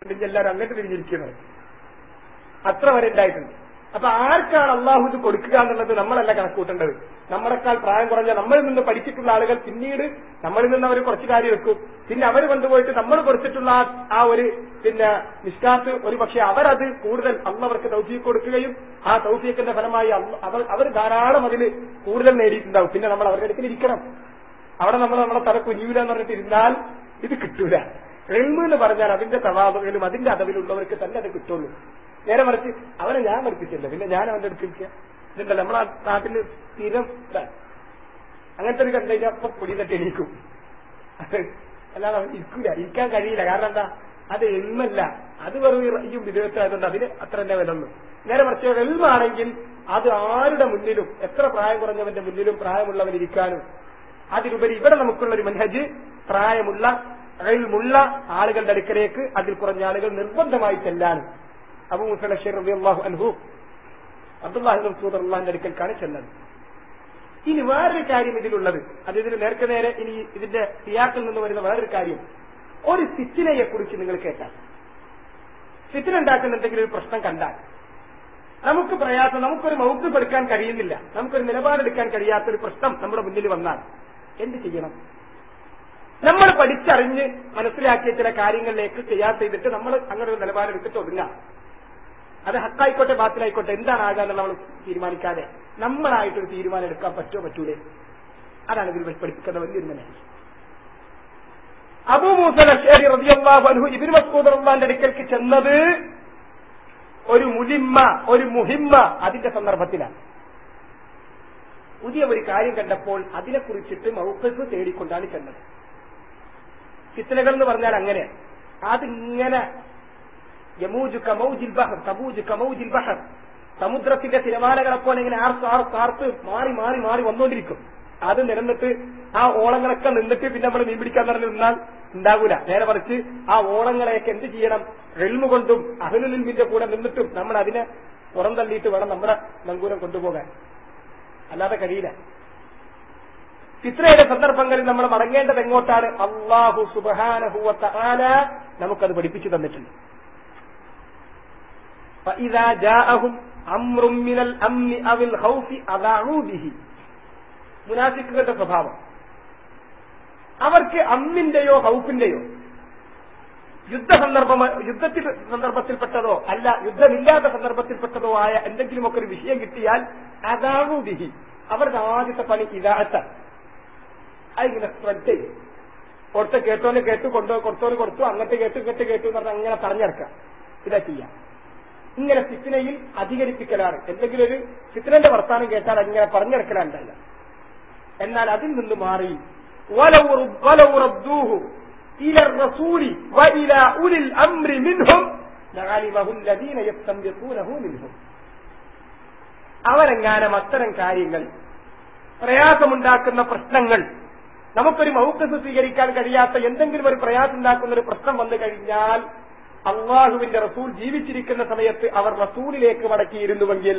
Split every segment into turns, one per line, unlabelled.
എല്ലാവരും അങ്ങോട്ട് തിരിഞ്ഞിരിക്കുന്നത് അത്ര വരെ ഉണ്ടായിട്ടുണ്ട് അപ്പൊ ആർക്കാണ് അള്ളാഹു ഇത് കൊടുക്കുക എന്നുള്ളത് നമ്മളല്ല കണക്കൂട്ടേണ്ടത് നമ്മളെക്കാൾ പ്രായം കുറഞ്ഞ നമ്മളിൽ നിന്ന് പഠിച്ചിട്ടുള്ള ആളുകൾ പിന്നീട് നമ്മളിൽ നിന്ന് അവർ കുറച്ച് കാര്യം വെക്കും പിന്നെ അവർ കൊണ്ടുപോയിട്ട് നമ്മൾ കൊടുത്തിട്ടുള്ള ആ- ആ ഒരു പിന്നെ നിഷ്കാത്ത് ഒരു പക്ഷെ അവരത് കൂടുതൽ അന്ന് അവർക്ക് തൗഫീക്ക് കൊടുക്കുകയും ആ തൗഫീക്കിന്റെ ഫലമായി അള്ള- അവർ അവർ ധാരാളം അതിൽ കൂടുതൽ നേടിയിട്ടുണ്ടാവും പിന്നെ നമ്മൾ അവരുടെ അടുക്കൽ ഇരിക്കണം അവിടെ നമ്മൾ നമ്മളെ തല കുനിയൂല എന്ന് പറഞ്ഞിട്ട് ഇരുന്നാൽ ഇത് കിട്ടൂല എൽമ് എന്ന് പറഞ്ഞാൽ അതിന്റെ തവാബുകളും അതിന്റെ അതവിലുള്ളവർക്ക് തന്നെ അത് കിട്ടുള്ളൂ നേരെ മറിച്ച് അവനെ ഞാൻ പഠിപ്പിച്ചില്ല പിന്നെ ഞാൻ അവന്റെ അടുത്ത് ഇരിക്കുക ഇതുണ്ടല്ലോ നമ്മളെ നാട്ടിൽ സ്ഥിരം ഇതാണ്. അങ്ങനത്തെ ഒരു കണ്ടു കഴിഞ്ഞാൽ അപ്പൊ പൊടി തട്ടി എണീക്കും അല്ലാതെ അവൻ ഇരിക്കൂല ഇരിക്കാൻ കഴിയില്ല കാരണം എന്താ അത് എൽമല്ല അത് വെറും ഈ വിധേയത്തായതുകൊണ്ട് അതിന് അത്ര തന്നെ വിലന്നു നേരെ മറിച്ച് എൽമാണെങ്കിൽ അത് ആരുടെ മുന്നിലും എത്ര പ്രായം കുറഞ്ഞവന്റെ മുന്നിലും പ്രായമുള്ളവൻ ഇരിക്കാനും അതിലുപരി ഇവിടെ നമുക്കുള്ള ഒരു മൻഹജ് പ്രായമുള്ള മുള്ള ആളുകളുടെ അടുക്കലേക്ക് അതിൽ കുറഞ്ഞ ആളുകൾ നിർബന്ധമായി ചെല്ലാനും അബു മുസലഷർ റബിഅള്ളാഹു അൻഹു അബ്ദുല്ലാഹി മസൂദ് അള്ളാഹിന്റെ അടുക്കൽക്കാണ് ചെന്നത് ഇനി വേറൊരു കാര്യം ഇതിലുള്ളത് അത് ഇതിന് നേർക്ക് നേരെ ഇനി ഇതിന്റെ സിയാക്കിൽ നിന്ന് വരുന്ന വേറൊരു കാര്യം ഒരു ഫിത്തിനയെ കുറിച്ച് നിങ്ങൾ കേട്ടാൽ ഫിത്തിന ഉണ്ടാക്കുന്ന എന്തെങ്കിലും ഒരു പ്രശ്നം കണ്ടാൽ നമുക്ക് പ്രയാസം നമുക്കൊരു മൗക്ക് എടുക്കാൻ കഴിയുന്നില്ല നമുക്കൊരു നിലപാടെടുക്കാൻ കഴിയാത്ത ഒരു പ്രശ്നം നമ്മുടെ മുന്നിൽ വന്നാൽ എന്ത് ചെയ്യണം നമ്മൾ പഠിച്ചറിഞ്ഞ് മനസ്സിലാക്കിയ ചില കാര്യങ്ങളിലേക്ക് ചെയ്യാത്ത ചെയ്തിട്ട് നമ്മൾ അങ്ങനെ ഒരു നിലപാടെടുത്തിട്ട് ഒതുങ്ങാം അത് ഹക്കായിക്കോട്ടെ ബാത്തിലായിക്കോട്ടെ എന്താണ് ആകാന്ന് നമ്മൾ തീരുമാനിക്കാതെ നമ്മളായിട്ടൊരു തീരുമാനം എടുക്കാൻ പറ്റുമോ പറ്റൂലേ അതാണ് ഇതിൽ പഠിപ്പിക്കുന്ന വലിയൊരു മനസ്സ് അബൂ മൂസൽ അഷേരി റളിയല്ലാഹു അൻഹു ഇബ്നു മസ്ഊദ് റളിയല്ലാഹുവിന്റെ അടുക്കലേക്ക് ചെന്നത് ഒരു മുലിമ്മ ഒരു മുഹിമ്മ അതിന്റെ സന്ദർഭത്തിലാണ് പുതിയ ഒരു കാര്യം കണ്ടപ്പോൾ അതിനെക്കുറിച്ചിട്ട് മൗക്കസ് തേടിക്കൊണ്ടാണ് ചെന്നത് ഫിത്തനകൾ എന്ന് പറഞ്ഞാൽ അങ്ങനെ അതിങ്ങനെ യമൂജു കമൗജിൽ ബഹർ തബൂജു കമൗജിൽ ബഹർ സമുദ്രത്തിന്റെ തിരമാലകളെ പോലെ ഇങ്ങനെ ആർത്ത് ആർത്ത് ആർത്ത് മാറി മാറി മാറി വന്നുകൊണ്ടിരിക്കും അത് നിരന്നിട്ട് ആ ഓളങ്ങളൊക്കെ നിന്നിട്ട് പിന്നെ നമ്മൾ മീൻ പിടിക്കാൻ പറഞ്ഞ് നിന്നാൽ ഉണ്ടാകൂല നേരെ മറിച്ച് ആ ഓളങ്ങളെയൊക്കെ എന്ത് ചെയ്യണം എൽമു കൊണ്ടും അഹലുലിൽമിന്റെ കൂടെ നിന്നിട്ടും നമ്മൾ അതിനെ പുറന്തള്ളിയിട്ട് വേണം നമ്മുടെ നങ്കൂരം കൊണ്ടുപോകാൻ അല്ലാതെ കഴിയില്ല ഫിത്രയുടെ സന്ദർഭങ്ങളിൽ നമ്മൾ മടങ്ങേണ്ടത് എങ്ങോട്ടാണ് അള്ളാഹു സുബാനഹുവത്ത ആല നമുക്കത് പഠിപ്പിച്ചു തന്നിട്ടുണ്ട് فإذا جاءهم أمر من الأمن أو الخوف أذاعوا به മുനാഫിക്കുകളുടെ സ്വഭാവം അവർക്ക് അമ്മിന്റെയോ ഹൗഫിന്റെയോ യുദ്ധ സന്ദർഭം യുദ്ധത്തിൽ സന്ദർഭത്തിൽപ്പെട്ടതോ അല്ല യുദ്ധമില്ലാത്ത സന്ദർഭത്തിൽപ്പെട്ടതോ ആയ എന്തെങ്കിലുമൊക്കെ ഒരു വിഷയം കിട്ടിയാൽ അതാണു ബിഹി അവരുടെ ആദ്യത്തെ പണി ഇതാത്താണ് അതിങ്ങനെ സ്പ്രെഡ് ചെയ്യും കൊടുത്ത കേട്ടോനെ കേട്ടു കൊണ്ടോ കൊടുത്തോന് കൊടുത്തു അങ്ങോട്ട് കേട്ടു ഇങ്ങോട്ട് കേട്ടു എന്ന് പറഞ്ഞാൽ അങ്ങനെ പറഞ്ഞിറക്കാം ഇതാ ചെയ്യാം ഇങ്ങനെ ഫിത്തിനയിൽ അധികരിപ്പിക്കലാണ് എന്തെങ്കിലും ഒരു ഫിത്തിനന്റെ വർത്താനം കേട്ടാൽ അങ്ങനെ പറഞ്ഞിറക്കലാണ്ടല്ല എന്നാൽ അതിൽ നിന്ന് മാറി ولو رد- ولو ردوه إلى الرسول وإلى أولي الأمر منهم لعلمه الذين يستنبطونه منهم അവരെങ്ങാനും അത്തരം കാര്യങ്ങൾ പ്രയാസമുണ്ടാക്കുന്ന പ്രശ്നങ്ങൾ നമുക്കൊരു മൗക്കസ് സ്വീകരിക്കാൻ കഴിയാത്ത എന്തെങ്കിലും ഒരു പ്രയാസം ഉണ്ടാക്കുന്ന ഒരു പ്രശ്നം വന്നു കഴിഞ്ഞാൽ അള്ളാഹുവിന്റെ റസൂൽ ജീവിച്ചിരിക്കുന്ന സമയത്ത് അവർ റസൂലിലേക്ക് മടക്കിയിരുന്നുവെങ്കിൽ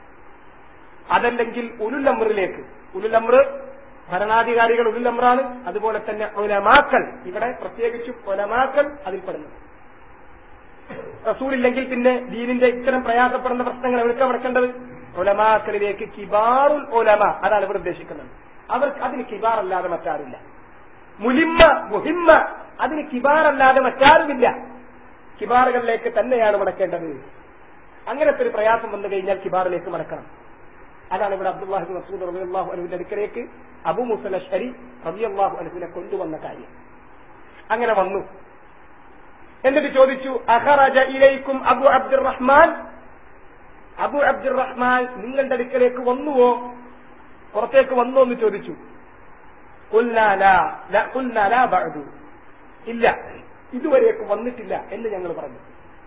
അതല്ലെങ്കിൽ ഉലുലമ്രിലേക്ക് ഉലുലമ്ര ഭരണാധികാരികൾ ഉലുലമ്രാണ് അതുപോലെ തന്നെ ഒലമാക്കൾ ഇവിടെ പ്രത്യേകിച്ചും ഒലമാക്കൾ അതിൽപ്പെടുന്നു റസൂലില്ലെങ്കിൽ പിന്നെ ദീനിന്റെ ഇത്തരം പ്രയാസപ്പെടുന്ന പ്രശ്നങ്ങൾ എവിടുക്ക മടക്കേണ്ടത് ഒലമാക്കളിലേക്ക് കിബാറുൽ ഒലമ അതാണ് ഇവിടെ ഉദ്ദേശിക്കുന്നത് അവർക്ക് അതിന് കിബാറല്ലാതെ മറ്റാരില്ല മുലിമ്മ മുഹിമ്മ അതിന് കിബാറല്ലാതെ മറ്റാരുമില്ല കിബാറുകളിലേക്ക് തന്നെയാണ് മടക്കേണ്ടത് അങ്ങനത്തെ ഒരു പ്രയാസം വന്നു കഴിഞ്ഞാൽ കിബാറിലേക്ക് മടക്കണം അതാണ് ഇവിടെ അബ്ദുല്ലാഹി മസൂദ് റബിഅള്ളാഹു അനുവിന്റെ അടുക്കലേക്ക് അബു മുസൽ അഷ്അരി റബിഅള്ളാഹു അനുവിനെ കൊണ്ടുവന്ന കാര്യം അങ്ങനെ വന്നു എന്നിട്ട് ചോദിച്ചു അഹറജ ഇലൈക്കും അബു അബ്ദുറഹ്മാൻ അബു അബ്ദുറഹ്മാൻ നിങ്ങളുടെ അടുക്കലേക്ക് വന്നുവോ പുറത്തേക്ക് വന്നോ എന്ന് ചോദിച്ചു "ഖുൽനാ ലാ, ലാ, ഖുൽനാ ലാ ബഅദു." ഇല്ല ഇതുവരേക്ക് വന്നിട്ടില്ല എന്ന് ഞങ്ങൾ പറഞ്ഞു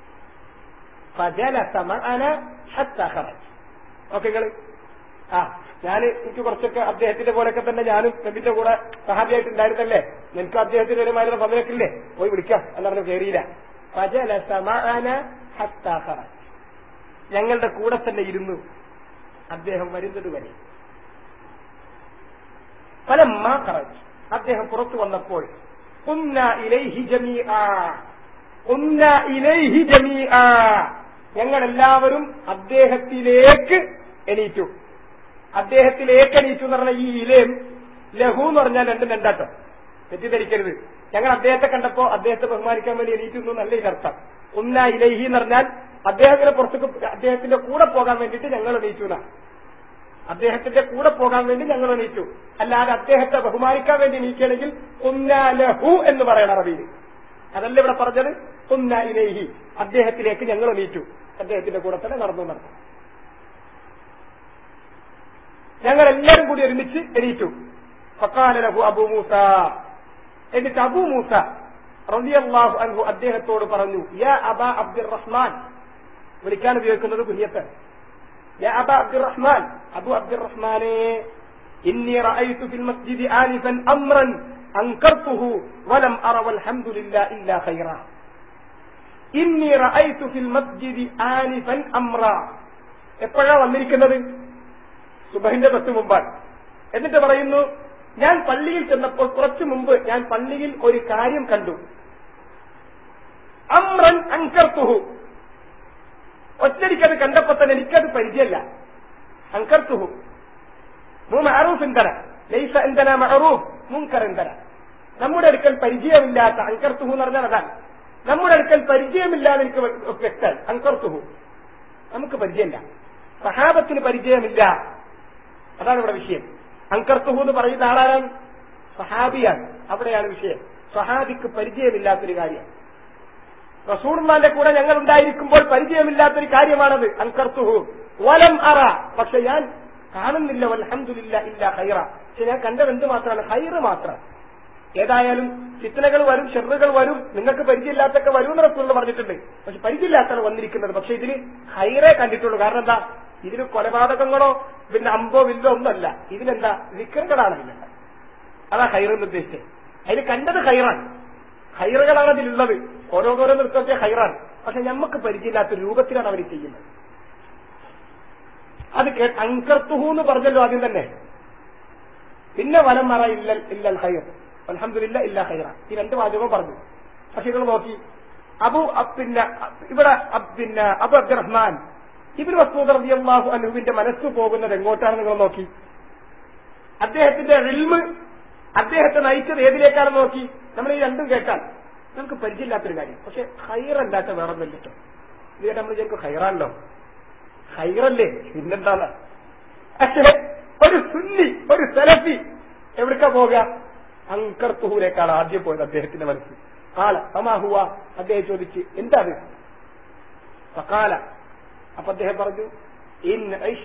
فجلس معنا حتى خرج ഓക്കെ നിങ്ങള് ആ ഞാൻ എനിക്ക് കുറച്ചൊക്കെ അദ്ദേഹത്തിന്റെ പോലെയൊക്കെ തന്നെ ഞാനും നബിന്റെ കൂടെ സഹാബിയായിട്ട് ഉണ്ടായിരുന്നല്ലേ എനിക്ക് അദ്ദേഹത്തിന്റെ ഒരു മാരുന്ന പതിനൊക്കില്ലേ പോയി വിളിക്കാം എന്ന് പറഞ്ഞു കയറിയില്ല فجلس معنا حتى خرج ഞങ്ങളുടെ കൂടെ തന്നെ ഇരുന്നു അദ്ദേഹം വരുന്നത് വരെ ഫലമ്മ ഖറജ് അദ്ദേഹം പുറത്തു വന്നപ്പോൾ قمنا إليه جميعا ഉന്ന ഇലൈഹി ജമീആ ഞങ്ങൾ എല്ലാവരും അദ്ദേഹത്തിലേക്ക് എണീറ്റു അദ്ദേഹത്തിലേക്ക് എണീറ്റു എന്ന് പറഞ്ഞ ഈ ഇലയും ലഹു എന്ന് പറഞ്ഞാൽ രണ്ടും രണ്ടാട്ടോ തെറ്റിദ്ധരിക്കരുത് ഞങ്ങൾ അദ്ദേഹത്തെ കണ്ടപ്പോ അദ്ദേഹത്തെ ബഹുമാനിക്കാൻ വേണ്ടി എണീറ്റു എന്നല്ല ഇതിനർത്ഥം ഉന്ന ഇലൈഹി എന്ന് പറഞ്ഞാൽ അദ്ദേഹത്തിന് പുറത്തേക്ക് അദ്ദേഹത്തിന്റെ കൂടെ പോകാൻ വേണ്ടിയിട്ട് ഞങ്ങൾ എണീറ്റു എന്നാണ് അദ്ദേഹത്തിന്റെ കൂടെ പോകാൻ വേണ്ടി ഞങ്ങൾ എണീറ്റു അല്ലാതെ അദ്ദേഹത്തെ ബഹുമാനിക്കാൻ വേണ്ടി എണീക്കുകയാണെങ്കിൽ ഉന്ന ലഹു എന്ന് പറയണം അറബിയിൽ അതല്ല ഇവിടെ പറഞ്ഞത് ഉന്ന ഇലൈഹി അദ്ദേഹത്തിലേക്ക് ഞങ്ങൾ എണീറ്റു അദ്ദേഹത്തിന്റെ കൂടെ തന്നെ നടന്നു നടന്നു ഞങ്ങൾ എല്ലാവരും കൂടി ഒരുമിച്ച് എണീറ്റു ഫക്കാല ലഹു അബു മൂസ എന്നിട്ട് അബു മൂസ റളിയല്ലാഹു അൻഹു അദ്ദേഹത്തോട് പറഞ്ഞു യാ അബ അബ്ദുർ റഹ്മാൻ വിളിക്കാൻ ഉപയോഗിക്കുന്നത് കുഞ്ഞത്ത് യാ അബ അബ്ദുർ റഹ്മാൻ അബു അബ്ദുർ റഹ്മാനെ ഇന്നി റഅയ്തു ഫിൽ മസ്ജിദി ആനിഫൻ അംറൻ അൻകർതുഹു വലം അറ വൽഹംദുലില്ലാ ഇല്ലാ ഖൈറാ ഇന്നി റഅയ്തു ഫിൽ മസ്ജിദി ആനിഫൻ അംറ എപ്പോഴാ വന്നിരിക്കുന്നത് സുബഹിന്റെ തൊട്ട് മുമ്പാണ് എന്നിട്ട് പറയുന്നു ഞാൻ പള്ളിയിൽ ചെന്നപ്പോൾ കുറച്ചു മുമ്പ് ഞാൻ പള്ളിയിൽ ഒരു കാര്യം കണ്ടു അമ്രൻ അങ്കർത്തുഹു ഒറ്റടിക്കത് കണ്ടപ്പോ തന്നെ എനിക്കത് പരിചയമല്ല അങ്കർത്തുഹു മൂ മഅറൂഫ് എന്തര ലൈസ എന്തന മഅറൂഫ് മുൻകർ എന്തര നമ്മുടെ അടുക്കൽ പരിചയമില്ലാത്ത അങ്കർത്തുഹു എന്ന് പറഞ്ഞാൽ അതാണ് നമ്മുടെ അടുക്കൽ പരിചയമില്ലാതെ എനിക്ക് വ്യക്തം അങ്കർത്തുഹു നമുക്ക് പരിചയമില്ല സഹാബത്തിന് പരിചയമില്ല അതാണ് ഇവിടെ വിഷയം അങ്കർത്തുഹു എന്ന് പറയുന്ന ആളാരാണ് സഹാബിയാണ് അവിടെയാണ് വിഷയം സഹാബിക്ക് പരിചയമില്ലാത്തൊരു കാര്യം റസൂർമാന്റെ കൂടെ ഞങ്ങൾ ഉണ്ടായിരിക്കുമ്പോൾ പരിചയമില്ലാത്തൊരു കാര്യമാണത് അൻകർത്തുഹു വലം അറ പക്ഷെ ഞാൻ കാണുന്നില്ല വൽഹംദുലില്ല ഇല്ല ഹൈറ പക്ഷെ ഞാൻ കണ്ടത് എന്ത് മാത്രമാണ് ഹൈറ് മാത്രം ഏതായാലും ഫിത്തനകൾ വരും ഷെറുകൾ വരും നിങ്ങൾക്ക് പരിചയമില്ലാത്തൊക്കെ വരും എന്ന് റസൂൾ പറഞ്ഞിട്ടുണ്ട് പക്ഷെ പരിചയമില്ലാത്താണ് വന്നിരിക്കുന്നത് പക്ഷെ ഇതിന് ഹൈറേ കണ്ടിട്ടുള്ളൂ കാരണം എന്താ ഇതിന് കൊലപാതകങ്ങളോ പിന്നെ അമ്പോ വില്ലോ ഒന്നല്ല ഇതിനെന്താ വിക്രങ്ങളാണ് ഇതിലുണ്ട് അതാ ഹൈറെന്ന് ഉദ്ദേശിച്ചത് അതിന് കണ്ടത് ഹൈറാണ് ഹൈറുകളാണ് അതിലുള്ളത് ഓരോരോരോ നൃത്തത്തെ ഹൈറാണ് പക്ഷെ നമുക്ക് പരിചയമില്ലാത്ത രൂപത്തിലാണ് അവർ ചെയ്യുന്നത് അത് അങ്കർത്തുഹു എന്ന് പറഞ്ഞല്ലോ ആദ്യം തന്നെ പിന്നെ വലം മറ ഇല്ല ഇല്ലൽ ഹൈർ അലഹമില്ല ഇല്ല ഹൈറ ഈ രണ്ട് വാചകവും പറഞ്ഞു പക്ഷെ നിങ്ങൾ നോക്കി അബു പിന്നെ ഇവിടെ പിന്നെ അബു അബ്ദുറഹ്മാൻ ഇബിൻ മസൂദ് റളിയല്ലാഹു അൻഹുവിന്റെ മനസ്സ് പോകുന്നത് എങ്ങോട്ടാണ് നിങ്ങൾ നോക്കി അദ്ദേഹത്തിന്റെ റിൽമ് അദ്ദേഹത്തെ നയിച്ചത് ഏതിലേക്കാണ് നോക്കി നമ്മൾ ഈ രണ്ടും കേട്ടാൽ നമുക്ക് പരിചയമില്ലാത്തൊരു കാര്യം പക്ഷെ ഹൈറല്ലാത്ത വേറെ ഒന്നും കിട്ടും ഇത് കേട്ടാൽ നമ്മൾ വിചാരിക്കും ഹൈറാണല്ലോ ഹൈറല്ലേ പിന്നെന്താണ് പക്ഷേ ഒരു സുന്നി ഒരു സെലഫി എവിടേക്കാ പോവുക അങ്കർത്തുഹൂരേക്കാണ് ആദ്യം പോയത് അദ്ദേഹത്തിന്റെ മനസ്സ് കാല അമാഹുവ അദ്ദേഹം ചോദിച്ച് എന്താ അത് സകാല അപ്പൊ അദ്ദേഹം പറഞ്ഞു ഇൻ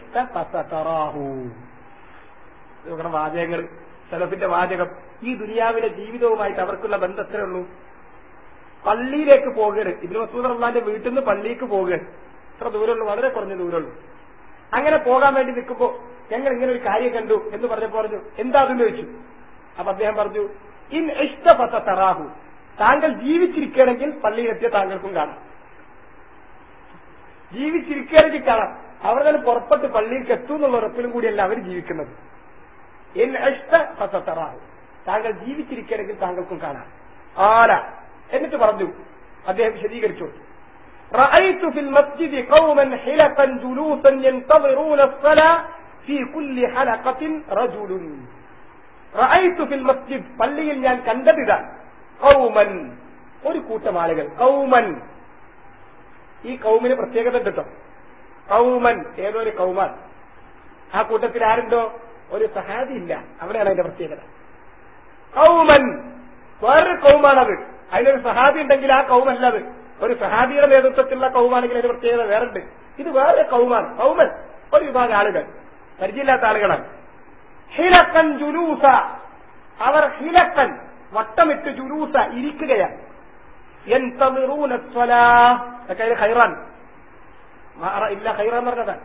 നോക്കണം വാചകങ്ങൾ സലഫിന്റെ വാചകം ഈ ദുനിയാവിലെ ജീവിതവുമായിട്ട് അവർക്കുള്ള ബന്ധത്തിലേ ഉള്ളൂ പള്ളിയിലേക്ക് പോകരുത് ഇബിന് മസൂദ് റഹ്മാന്റെ വീട്ടിൽ നിന്ന് പള്ളിക്ക് പോകരുത് എത്ര ദൂരമുള്ളൂ വളരെ കുറഞ്ഞ ദൂരമുള്ളൂ അങ്ങനെ പോകാൻ വേണ്ടി നിൽക്കുമ്പോ ഞങ്ങൾ ഇങ്ങനെ ഒരു കാര്യം കണ്ടു എന്ന് പറഞ്ഞപ്പോ പറഞ്ഞു എന്താ അതെന്ന് ചോദിച്ചു അപ്പൊ അദ്ദേഹം പറഞ്ഞു ഇൻ ഇഷ്ടപ്പെട്ട തറാഹു താങ്കൾ ജീവിച്ചിരിക്കുകയാണെങ്കിൽ പള്ളിയിലെത്തിയ താങ്കൾക്കും കാണാം ജീവിച്ചിരിക്കുകയാണെങ്കിൽ കാണാം അവർ തന്നെ പുറപ്പെട്ട് പള്ളിയിലേക്ക് എത്തും എന്നുള്ള ഉറപ്പിലും കൂടിയല്ല അവർ ജീവിക്കുന്നത് ഇൻ ഇഷ്ടപ്പെട്ട തറാഹു താങ്കൾ ജീവിച്ചിരിക്കുകയാണെങ്കിൽ താങ്കൾക്കും കാണാം ആല എന്നിട്ട് പറഞ്ഞു അദ്ദേഹം വിശദീകരിച്ചു رأيت في المسجد قوما حلقا جلوسا ينتظرون الصلاة في كل حلقة رجل റഅയ്തു ഫിൽ മസ്ജിദ് പള്ളിയിൽ ഞാൻ കണ്ടതിതാ കൗമൻ ഒരു കൂട്ടം ആളുകൾ കൗമൻ ഈ കൗമിന് പ്രത്യേകത ഉണ്ട് കേട്ടോ കൗമൻ ഏതോ ഒരു കൗമാൻ ആ കൂട്ടത്തിൽ ആരുണ്ടോ ഒരു സഹാബി ഇല്ല അവിടെയാണ് അതിന്റെ പ്രത്യേകത കൗമൻ വേറൊരു കൗമാണത് അതിലൊരു സഹാബി ഉണ്ടെങ്കിൽ ആ കൗമല്ല അത് ഒരു സഹാബിയുടെ നേതൃത്വത്തിലുള്ള കൗമാണെങ്കിൽ അതിന്റെ പ്രത്യേകത വേറുണ്ട് ഇത് വേറെ കൗമാണ് കൗമൻ ഒരു വിഭാഗം ആളുകൾ പരിചയമില്ലാത്ത ആളുകളാണ് ഹിലക്കൻ ജുലൂസ അവർ ഹിലക്കൻ വട്ടമിട്ട് ജുലൂസ ഇരിക്കുകയാണ് ഹൈറാൻ ഇല്ല ഹൈറാൻ പറഞ്ഞതാണ്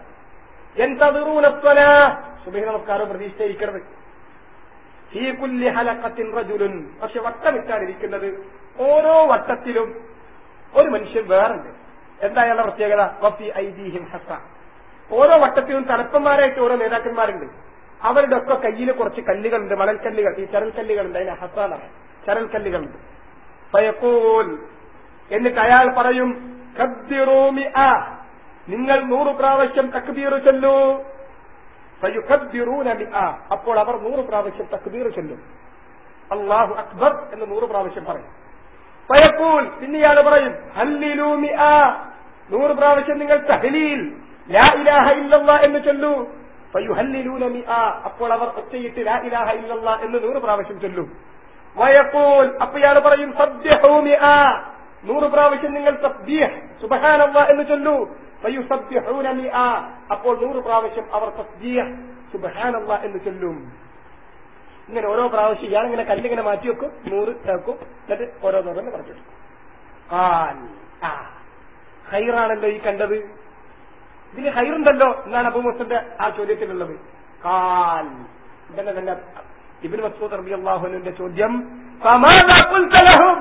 സുബഹി നമസ്കാരം പ്രതീക്ഷിച്ചിരിക്കരുത് ഈ കുല്ലി ഹലക്കത്തിൻ റജുലുൻ പക്ഷെ വട്ടമിട്ടാണ് ഇരിക്കുന്നത് ഓരോ വട്ടത്തിലും ഒരു മനുഷ്യൻ വേറുണ്ട് എന്താ അയാളുടെ പ്രത്യേകത വഫി ഐദീഹിം ഹസ ഓരോ വട്ടത്തിലും തലപ്പന്മാരായിട്ട് ഓരോ നേതാക്കന്മാരുണ്ട് അവരുടെ ഒക്കെ കയ്യിൽ കുറച്ച് കല്ലുകളുണ്ട് മണൽക്കല്ലുകൾ ഈ ചരൽക്കല്ലുകളുണ്ട് അതിന് ഹസാനാണ് ചരൽക്കല്ലുകളുണ്ട് ഫയക്കൂൽ എന്നിട്ട് അയാൾ പറയും കബ്ബിറൂ മിഅ. നിങ്ങൾ നൂറ് പ്രാവശ്യം തക്ബീർ ചൊല്ലൂ ഫയുകബ്ബിറൂന മിഅ. അപ്പോൾ അവർ നൂറ് പ്രാവശ്യം തക്ബീർ ചൊല്ലും അള്ളാഹു അക്ബർ എന്ന് നൂറ് പ്രാവശ്യം പറയും ഫയക്കൂൽ പിന്നെ ഇയാൾ പറയും ഹല്ലിലൂ മിഅ. നൂറ് പ്രാവശ്യം നിങ്ങൾ തഹ്ലീൽ ലാ ഇലാഹ ഇല്ലല്ലാ എന്ന് ചൊല്ലൂ ഫയുഹല്ലിലൂന മിഅ. അപ്പോൾ അവർ ഒറ്റയിട്ട് ലാ ഇലാഹ ഇല്ലല്ലാ എന്ന് നൂറ് പ്രാവശ്യം ചൊല്ലും വയക്കൂൽ അപ്പൊ ഇയാൾ പറയും സബ്യഹൂ മിഅ. നൂറ് പ്രാവശ്യം നിങ്ങൾ തസ്ബീഹ് സുബ്ഹാനല്ലാ എന്ന് ചൊല്ലൂ ഫയുസബ്യഹൂന മിഅ. അപ്പോൾ നൂറ് പ്രാവശ്യം അവർ തസ്ബീഹ് സുബ്ഹാനല്ലാ എന്ന് ചൊല്ലും ഇങ്ങനെ ഓരോ പ്രാവശ്യം ഇയാൾ ഇങ്ങനെ കല്ലിങ്ങനെ മാറ്റി വെക്കും നൂറ് ചേർക്കും എന്നിട്ട് ഓരോന്നോരോന്ന് പറഞ്ഞു കാൽ ആ ഹൈറാണല്ലോ ഈ കണ്ടത് ഇതിന് ഹൈറുണ്ടല്ലോ എന്നാണ് അബൂമത്തിന്റെ ആ ചോദ്യത്തിലുള്ളത് കാൽ ഇതന്നെ തന്നെ ഇബിൻ മസൂദ് റബി അള്ളാഹുവിന്റെ ചോദ്യം "ഫമാദാ ഖുൽത ലഹും?"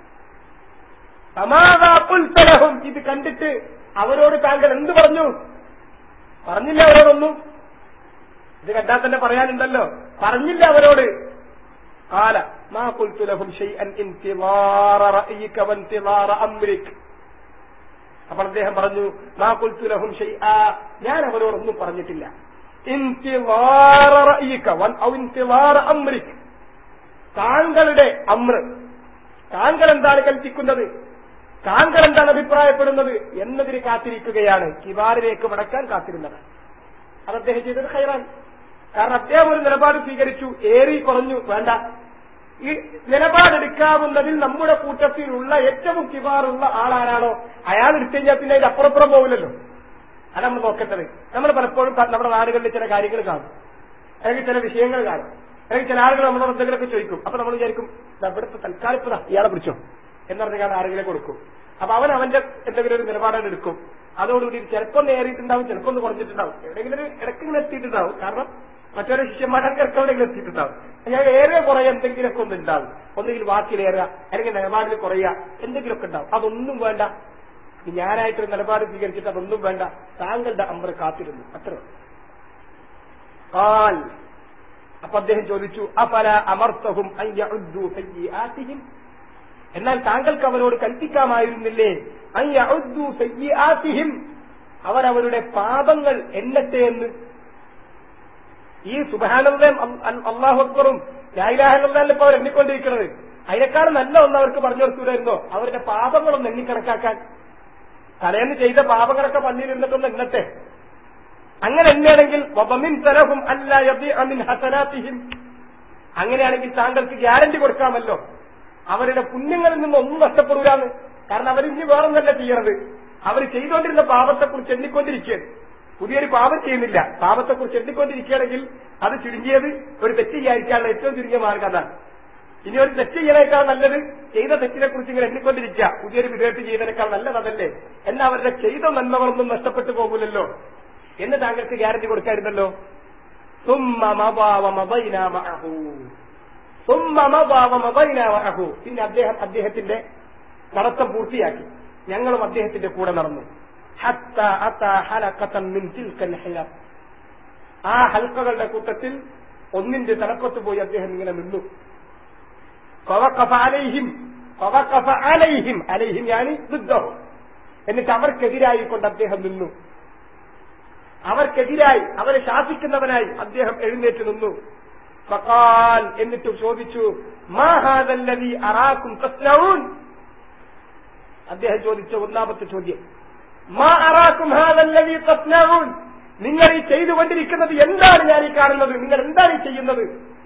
"ഫമാദാ ഖുൽത ലഹും?" ഇത് കണ്ടിട്ട് അവരോട് താങ്കൾ എന്ത് പറഞ്ഞു പറഞ്ഞില്ല അവരോടൊന്നും ഇത് കണ്ടാൽ തന്നെ പറയാനുണ്ടല്ലോ പറഞ്ഞില്ല അവരോട് قال ما قلت لهم شيئا انتظار رأيك وانتظار أمرك അപ്പോൾ അദ്ദേഹം പറഞ്ഞു മാ قلت لهم شيئا ഞാൻ അവരോടൊന്നും പറഞ്ഞിട്ടില്ല انتظار رأيك أو انتظار أمرك താങ്കളുടെ അമ്ര താങ്കൾ എന്താണ് കൽപ്പിക്കുന്നത് താങ്കൾ എന്താണ് അഭിപ്രായപ്പെടുന്നത് എന്നതിന് കാത്തിരിക്കുകയാണ് കിബാറിലേക്ക് മടക്കാൻ കാത്തിരുന്നത് അത് അദ്ദേഹം ചെയ്തത് ഹൈറാൻ കാരണം അദ്ദേഹം ഒരു നിലപാട് സ്വീകരിച്ചു ഏറി കുറഞ്ഞു വേണ്ട ഈ നിലപാടെടുക്കാവുന്നതിൽ നമ്മുടെ കൂട്ടത്തിലുള്ള ഏറ്റവും കിബാറുള്ള ആളാരാണോ അയാൾ എടുത്തു കഴിഞ്ഞാൽ പിന്നെ ഇത് അപ്പുറപ്പുറം പോകില്ലല്ലോ അത് നമ്മൾ നോക്കേണ്ടത് നമ്മൾ പലപ്പോഴും പ- നമ്മുടെ നാടുകളിൽ ചില കാര്യങ്ങൾ കാണും അല്ലെങ്കിൽ ചില വിഷയങ്ങൾ കാണും അല്ലെങ്കിൽ ചില ആളുകൾ നമ്മളോട് എന്തെങ്കിലുമൊക്കെ ചോദിക്കും അപ്പൊ നമ്മൾ വിചാരിക്കും "ദാ ഇവിടുത്തെ തൽക്കാലിപ്പത ഇയാളെ പിടിച്ചോ എന്ന് പറഞ്ഞാൽ ആളുകളെ കൊടുക്കും അപ്പൊ അവൻ അവന്റെ എന്തെങ്കിലും ഒരു നിലപാടാണ് എടുക്കും അതോടുകൂടി ചിലപ്പോൾ നേറിയിട്ടുണ്ടാവും ചിലപ്പോൾ ഒന്ന് കുറഞ്ഞിട്ടുണ്ടാവും എവിടെയെങ്കിലും ഒരു ഇടയ്ക്ക് ഇങ്ങനെ എത്തിയിട്ടുണ്ടാവും കാരണം മറ്റൊരു ശിഷ്യന്മാരുടെ ഇടയ്ക്ക് എവിടെയെങ്കിലും എത്തിയിട്ടുണ്ടാവും ഞാൻ ഏറെ കുറേ എന്തെങ്കിലുമൊക്കെ ഒന്ന് ഉണ്ടാവും ഒന്നുകിൽ വാക്കിലേറുക അല്ലെങ്കിൽ നിലപാടിൽ കുറയുക എന്തെങ്കിലുമൊക്കെ ഉണ്ടാവും അതൊന്നും വേണ്ട ഞാനായിട്ടൊരു നിലപാട് സ്വീകരിച്ചിട്ട് അതൊന്നും വേണ്ട താങ്കളുടെ അമ്പർ കാത്തിരുന്നു അത്ര കാൽ അപ്പൊ അദ്ദേഹം ചോദിച്ചു അപല അമർത്തഹും അൻ യഉദ്ദു സയ്യിആതിഹിം എന്നാൽ താങ്കൾക്ക് അവരോട് കൽപ്പിക്കാമായിരുന്നില്ലേ അൻ യഉദ്ദു സയ്യിആതിഹിം അവരവരുടെ പാപങ്ങൾ എണ്ണട്ടെ എന്ന് ഈ സുബഹാനന്ദയും അള്ളാഹു അക്ബറും ലായിലാഹല്ലേ ഇപ്പൊ അവർ എണ്ണിക്കൊണ്ടിരിക്കുന്നത് അതിനേക്കാൾ നല്ല ഒന്ന് അവർക്ക് പറഞ്ഞു കൊടുക്കൂലായിരുന്നോ അവരുടെ പാപങ്ങളൊന്ന് എണ്ണിക്കണക്കാക്കാൻ തലേന്ന് ചെയ്ത പാപങ്ങളൊക്കെ പള്ളിയിലിരുന്നിട്ടൊന്ന് എണ്ണട്ടെ അങ്ങനെ എണ്ണയാണെങ്കിൽ വബമിൻ തലഹും അല്ല യബിഅ മിൻ ഹസനാത്തിഹിം അങ്ങനെയാണെങ്കിൽ താങ്കൾക്ക് ഗ്യാരണ്ടി കൊടുക്കാമല്ലോ അവരുടെ പുണ്യങ്ങളിൽ നിന്ന് ഒന്നും നഷ്ടപ്പെടൂലാന്ന് കാരണം അവരിഞ്ഞ് വേറൊന്നല്ല ചെയ്യണത് അവർ ചെയ്തുകൊണ്ടിരുന്ന പാപത്തെക്കുറിച്ച് എണ്ണിക്കൊണ്ടിരിക്കുകയാണ് പുതിയൊരു പാപം ചെയ്യുന്നില്ല പാപത്തെക്കുറിച്ച് എണ്ണിക്കൊണ്ടിരിക്കുകയാണെങ്കിൽ അത് ചുരുങ്ങിയത് ഒരു തെറ്റ് ചെയ്യാതിരിക്കാനുള്ള ഏറ്റവും ചുരുങ്ങിയ മാർഗം അതാണ് ഇനി ഒരു തെറ്റ് ചെയ്യണേക്കാൾ നല്ലത് ചെയ്ത തെറ്റിനെ കുറിച്ച് ഇങ്ങനെ എണ്ണിക്കൊണ്ടിരിക്കുക പുതിയൊരു വിധേയത്ത് ചെയ്തതിനേക്കാൾ നല്ലത് അതല്ലേ എന്നാൽ അവരുടെ ചെയ്ത നന്മകളൊന്നും നഷ്ടപ്പെട്ടു പോകില്ലല്ലോ എന്ന് താങ്കൾക്ക് ഗ്യാരണ്ടി കൊടുക്കായിരുന്നല്ലോ ثم مضى ومضينا معه ثم مضى ومضينا معه പിന്നെ അദ്ദേഹം അദ്ദേഹത്തിന്റെ നടത്തം പൂർത്തിയാക്കി ഞങ്ങളും അദ്ദേഹത്തിന്റെ കൂടെ നടന്നു حتى أتى حلقة من تلك الحلق ആ ഹൽക്കകളുടെ കൂട്ടത്തിൽ ഒന്നിന്റെ തലപ്പത്ത് പോയി അദ്ദേഹം ഇങ്ങനെ നിന്നു فوقف عليهم فوقف عليهم عليهم يعني ضدهم എന്നിട്ട് അവർക്കെതിരായി കൊണ്ട് അദ്ദേഹം നിന്നു അവർക്കെതിരായി അവരെ ശാസിക്കുന്നവനായി അദ്ദേഹം എഴുന്നേറ്റ് നിന്നു ഫഖാൽ എന്നിട്ട് ചോദിച്ചു മാ ഹാദല്ലദീ അറാക്കും തസ്നഊൻ അദ്ദേഹം ചോദിച്ച ഒന്നാമത്തെ ചോദ്യം മാ അറാക്കും ഹാദല്ലദീ തസ്നഊൻ നിങ്ങൾ ഈ ചെയ്തുകൊണ്ടിരിക്കുന്നത് എന്താണ് ഞാൻ ഈ കാണുന്നത് നിങ്ങൾ എന്താണ് ഈ ചെയ്യുന്നത്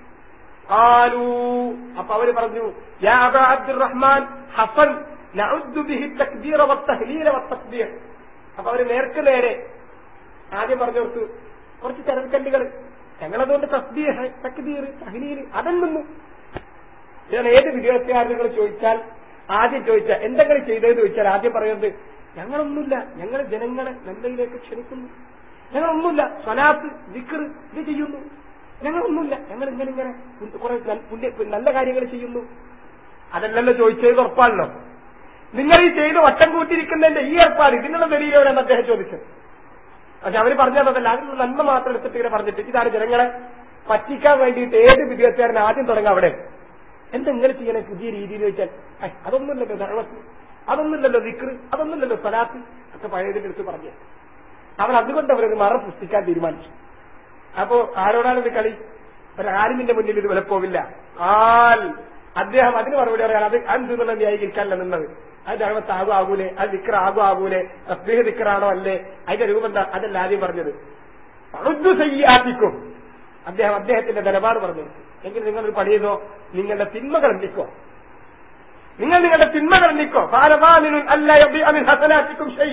ആലു അപ്പൊ അവര് പറഞ്ഞു യാ അബാ അബ്ദുറഹ്മാൻ ഹസൻ നഉദ്ദു ബിഹി തക്ബീറ വത്തഹ്ലീല വത്തക്ബീർ അപ്പൊ അവര് നേർക്ക് നേരെ ആദ്യം പറഞ്ഞു കൊടുത്തു കുറച്ച് ചെറുക്കല്ലുകൾ ഞങ്ങളതുകൊണ്ട് തസ്ബീഹ് തക്ബീർ തഹ്ലീൽ അതെന്നു ഞാൻ ഏത് വിദ്യാർത്ഥികാരനുകൾ ചോദിച്ചാൽ ആദ്യം ചോദിച്ചാൽ എന്തെങ്കിലും ചെയ്തതെന്ന് ചോദിച്ചാൽ ആദ്യം പറയുന്നത് ഞങ്ങളൊന്നുമില്ല ഞങ്ങൾ ജനങ്ങളെ നന്മയിലേക്ക് ക്ഷണിക്കുന്നു ഞങ്ങളൊന്നുമില്ല സ്വലാത്ത് ദിക്കർ ഇത് ചെയ്യുന്നു ഞങ്ങളൊന്നുമില്ല ഞങ്ങൾ ഇങ്ങനെ ഇങ്ങനെ കുറെ നൽ- പുണ്യ- നല്ല കാര്യങ്ങൾ ചെയ്യുന്നു അതല്ലല്ലോ ചോദിച്ചത് ഉറപ്പാണല്ലോ നിങ്ങൾ ഈ ചെയ്ത് വട്ടം കൂട്ടിയിരിക്കുന്നതിന്റെ ഈ ഏർപ്പാട് ഇതിനുള്ള ദലീലോടെന്ന് അദ്ദേഹം ചോദിച്ചത് പക്ഷെ അവര് പറഞ്ഞതല്ല അതിനുള്ള നന്മ മാത്രം എടുത്തിട്ട് ഇങ്ങനെ പറഞ്ഞിട്ട് ഇതാണ് ജനങ്ങളെ പറ്റിക്കാൻ വേണ്ടിയിട്ട് ഏത് വിദ്യാർത്ഥികാരൻ ആദ്യം തുടങ്ങാം അവിടെ എന്താ ഇങ്ങനെ ചെയ്യണേ പുതിയ രീതിയിൽ വെച്ചാൽ ഐ, അതൊന്നുമില്ലല്ലോ ദഴവത്ത് അതൊന്നുമില്ലല്ലോ ദിക്റ് അതൊന്നുമില്ലല്ലോ സ്വലാത്ത് ഒക്കെ പഴയതിന്റെ അടുത്ത് പറഞ്ഞു അവർ അതുകൊണ്ട് അവരൊരു മറ സൃഷ്ടിക്കാൻ തീരുമാനിച്ചു അപ്പോ ആരോടാണ് ഇത് കളി ഒരു ആലിമിന്റെ മുന്നിൽ ഇത് വിലപ്പോവില്ല ആൽ അദ്ദേഹം അതിന് മറുപടി പറയാൻ അത് എന്തെന്നുള്ള ന്യായീകരിക്കാനല്ല നിന്നത് അത് ദഴവത്ത് ആകും ആകൂലേ അത് ദിക്ർ ആകും ആകൂലേ തസ്ബീഹ് ദിക്റാണോ അല്ലേ അതിന്റെ രൂപം എന്താ അതല്ല ആദ്യം പറഞ്ഞത് പഴുതു സയ്യാത്തിക്കും അദ്ദേഹം അദ്ദേഹത്തിന്റെ നിലപാട് പറഞ്ഞു എങ്കിൽ നിങ്ങളൊരു പണി ചെയ്തോ നിങ്ങളുടെ തിന്മകൾ എണ്ണിക്കോ നിങ്ങൾ നിങ്ങളുടെ തിന്മകൾ എണ്ണിക്കോ ബാലമാനിനുൻ അല്ല യബി അമിൻ ഹസനാത്തിക്കും ഷൈ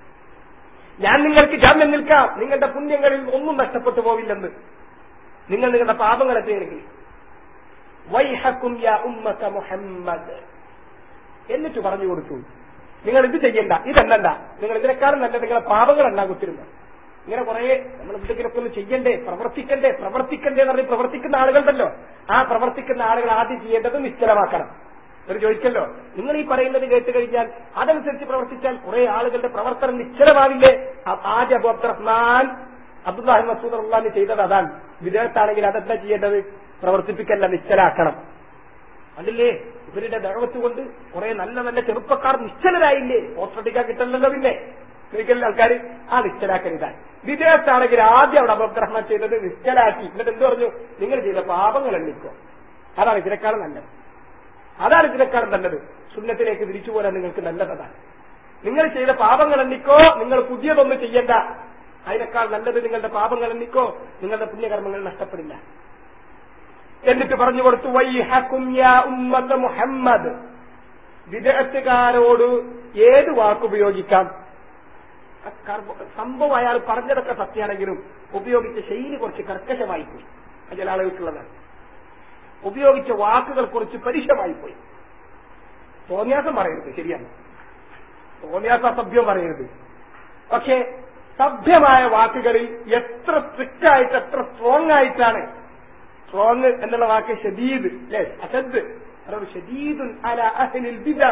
ഞാൻ നിങ്ങൾക്ക് ജാമ്യം നിൽക്കാം നിങ്ങളുടെ പുണ്യങ്ങളിൽ ഒന്നും നഷ്ടപ്പെട്ടു പോവില്ലെന്ന് നിങ്ങൾ നിങ്ങളുടെ പാപങ്ങളെ ചെയ്യണമെങ്കിൽ വൈഹക്കും യാ ഉമ്മത്ത മുഹമ്മദ് എന്നിട്ട് പറഞ്ഞു കൊടുത്തു നിങ്ങൾ ഇത് ചെയ്യണ്ട ഇതെന്നണ്ട നിങ്ങൾ ഇതിനേക്കാളും നല്ല നിങ്ങളെ പാപങ്ങൾ എണ്ണാൻ കുത്തിരുന്നു ഇങ്ങനെ കുറെ നമ്മൾ എന്തെങ്കിലുമൊക്കെ ഒന്ന് ചെയ്യണ്ടേ പ്രവർത്തിക്കണ്ടേ പ്രവർത്തിക്കണ്ടേ എന്ന് പറഞ്ഞ് പ്രവർത്തിക്കുന്ന ആളുകളുണ്ടല്ലോ ആ പ്രവർത്തിക്കുന്ന ആളുകൾ ആദ്യം ചെയ്യേണ്ടത് നിശ്ചലമാക്കണം ഒരു ചോദിക്കല്ലോ നിങ്ങൾ ഈ പറയുന്നത് കേട്ട് കഴിഞ്ഞാൽ അതനുസരിച്ച് പ്രവർത്തിച്ചാൽ കുറെ ആളുകളുടെ പ്രവർത്തനം നിശ്ചലമാവില്ലേ ആ- ആദ്യ അബു അബ്ദുറഹ്മാൻ അബ്ദുല്ലാഹി മസൂദ് അള്ളാഹി ചെയ്തത് അതാണ് വിദേശത്താണെങ്കിൽ അതെന്താ ചെയ്യേണ്ടത് പ്രവർത്തിപ്പിക്കല്ല നിശ്ചലാക്കണം കണ്ടില്ലേ ഇവരുടെ ദഴവത്ത് കൊണ്ട് കുറെ നല്ല നല്ല ചെറുപ്പക്കാർ നിശ്ചലരായില്ലേ പോസ്റ്റടിക്കാൻ കിട്ടണല്ലോ പിന്നെ ഒരിക്കലും ആൾക്കാർ ആ നിശ്ചലാക്കൽ ഇതാണ് വിദേശത്താണെങ്കിൽ ആദ്യം അവിടെ അബ്ദുറഹ്മാൻ ചെയ്തത് നിശ്ചലാക്കി എന്നിട്ട് എന്ത് പറഞ്ഞു നിങ്ങൾ ചെയ്ത പാപങ്ങൾ എണ്ണിക്കോ അതാണ് ഇതിനേക്കാളും നല്ലത് അതാണ് ഇതിനേക്കാളും നല്ലത് സുന്നത്തിലേക്ക് തിരിച്ചു പോരാൻ നിങ്ങൾക്ക് നല്ലതാണ് നിങ്ങൾ ചെയ്ത പാപങ്ങൾ എണ്ണിക്കോ നിങ്ങൾ പുതിയതൊന്നും ചെയ്യണ്ട അതിനേക്കാൾ നല്ലത് നിങ്ങളുടെ പാപങ്ങൾ എണ്ണിക്കോ നിങ്ങളുടെ പുണ്യകർമ്മങ്ങൾ നഷ്ടപ്പെടില്ല എന്നിട്ട് പറഞ്ഞു കൊടുത്തു വൈഹക്കും യാ ഉമ്മത്ത് മുഹമ്മദ് വിദഗ്ധക്കാരോട് ഏത് വാക്കുപയോഗിക്കാം ആ കർമ്മ- സംഭവം അയാൾ പറഞ്ഞതൊക്കെ സത്യമാണെങ്കിലും ഉപയോഗിച്ച ശൈലി കുറച്ച് കർക്കശമായി പോയി അത് ചില ആളുകൾക്കുള്ളതാണ് ഉപയോഗിച്ച വാക്കുകൾ കുറച്ച് പരുഷമായി പോയി തോന്നിയാസം പറയരുത് ശരിയാണ് തോന്നിയാസ സഭ്യം പറയരുത് പക്ഷേ സഭ്യമായ വാക്കുകളിൽ എത്ര സ്ട്രിക്റ്റ് ആയിട്ട് എത്ര സ്ട്രോങ് ആയിട്ടാണ് സ്ട്രോങ് എന്നുള്ള വാക്ക് ഷദീദ് അല്ലെ അസദ് അതൊരു ഷദീദുൻ അല അഹ്ലിൽ ബിദ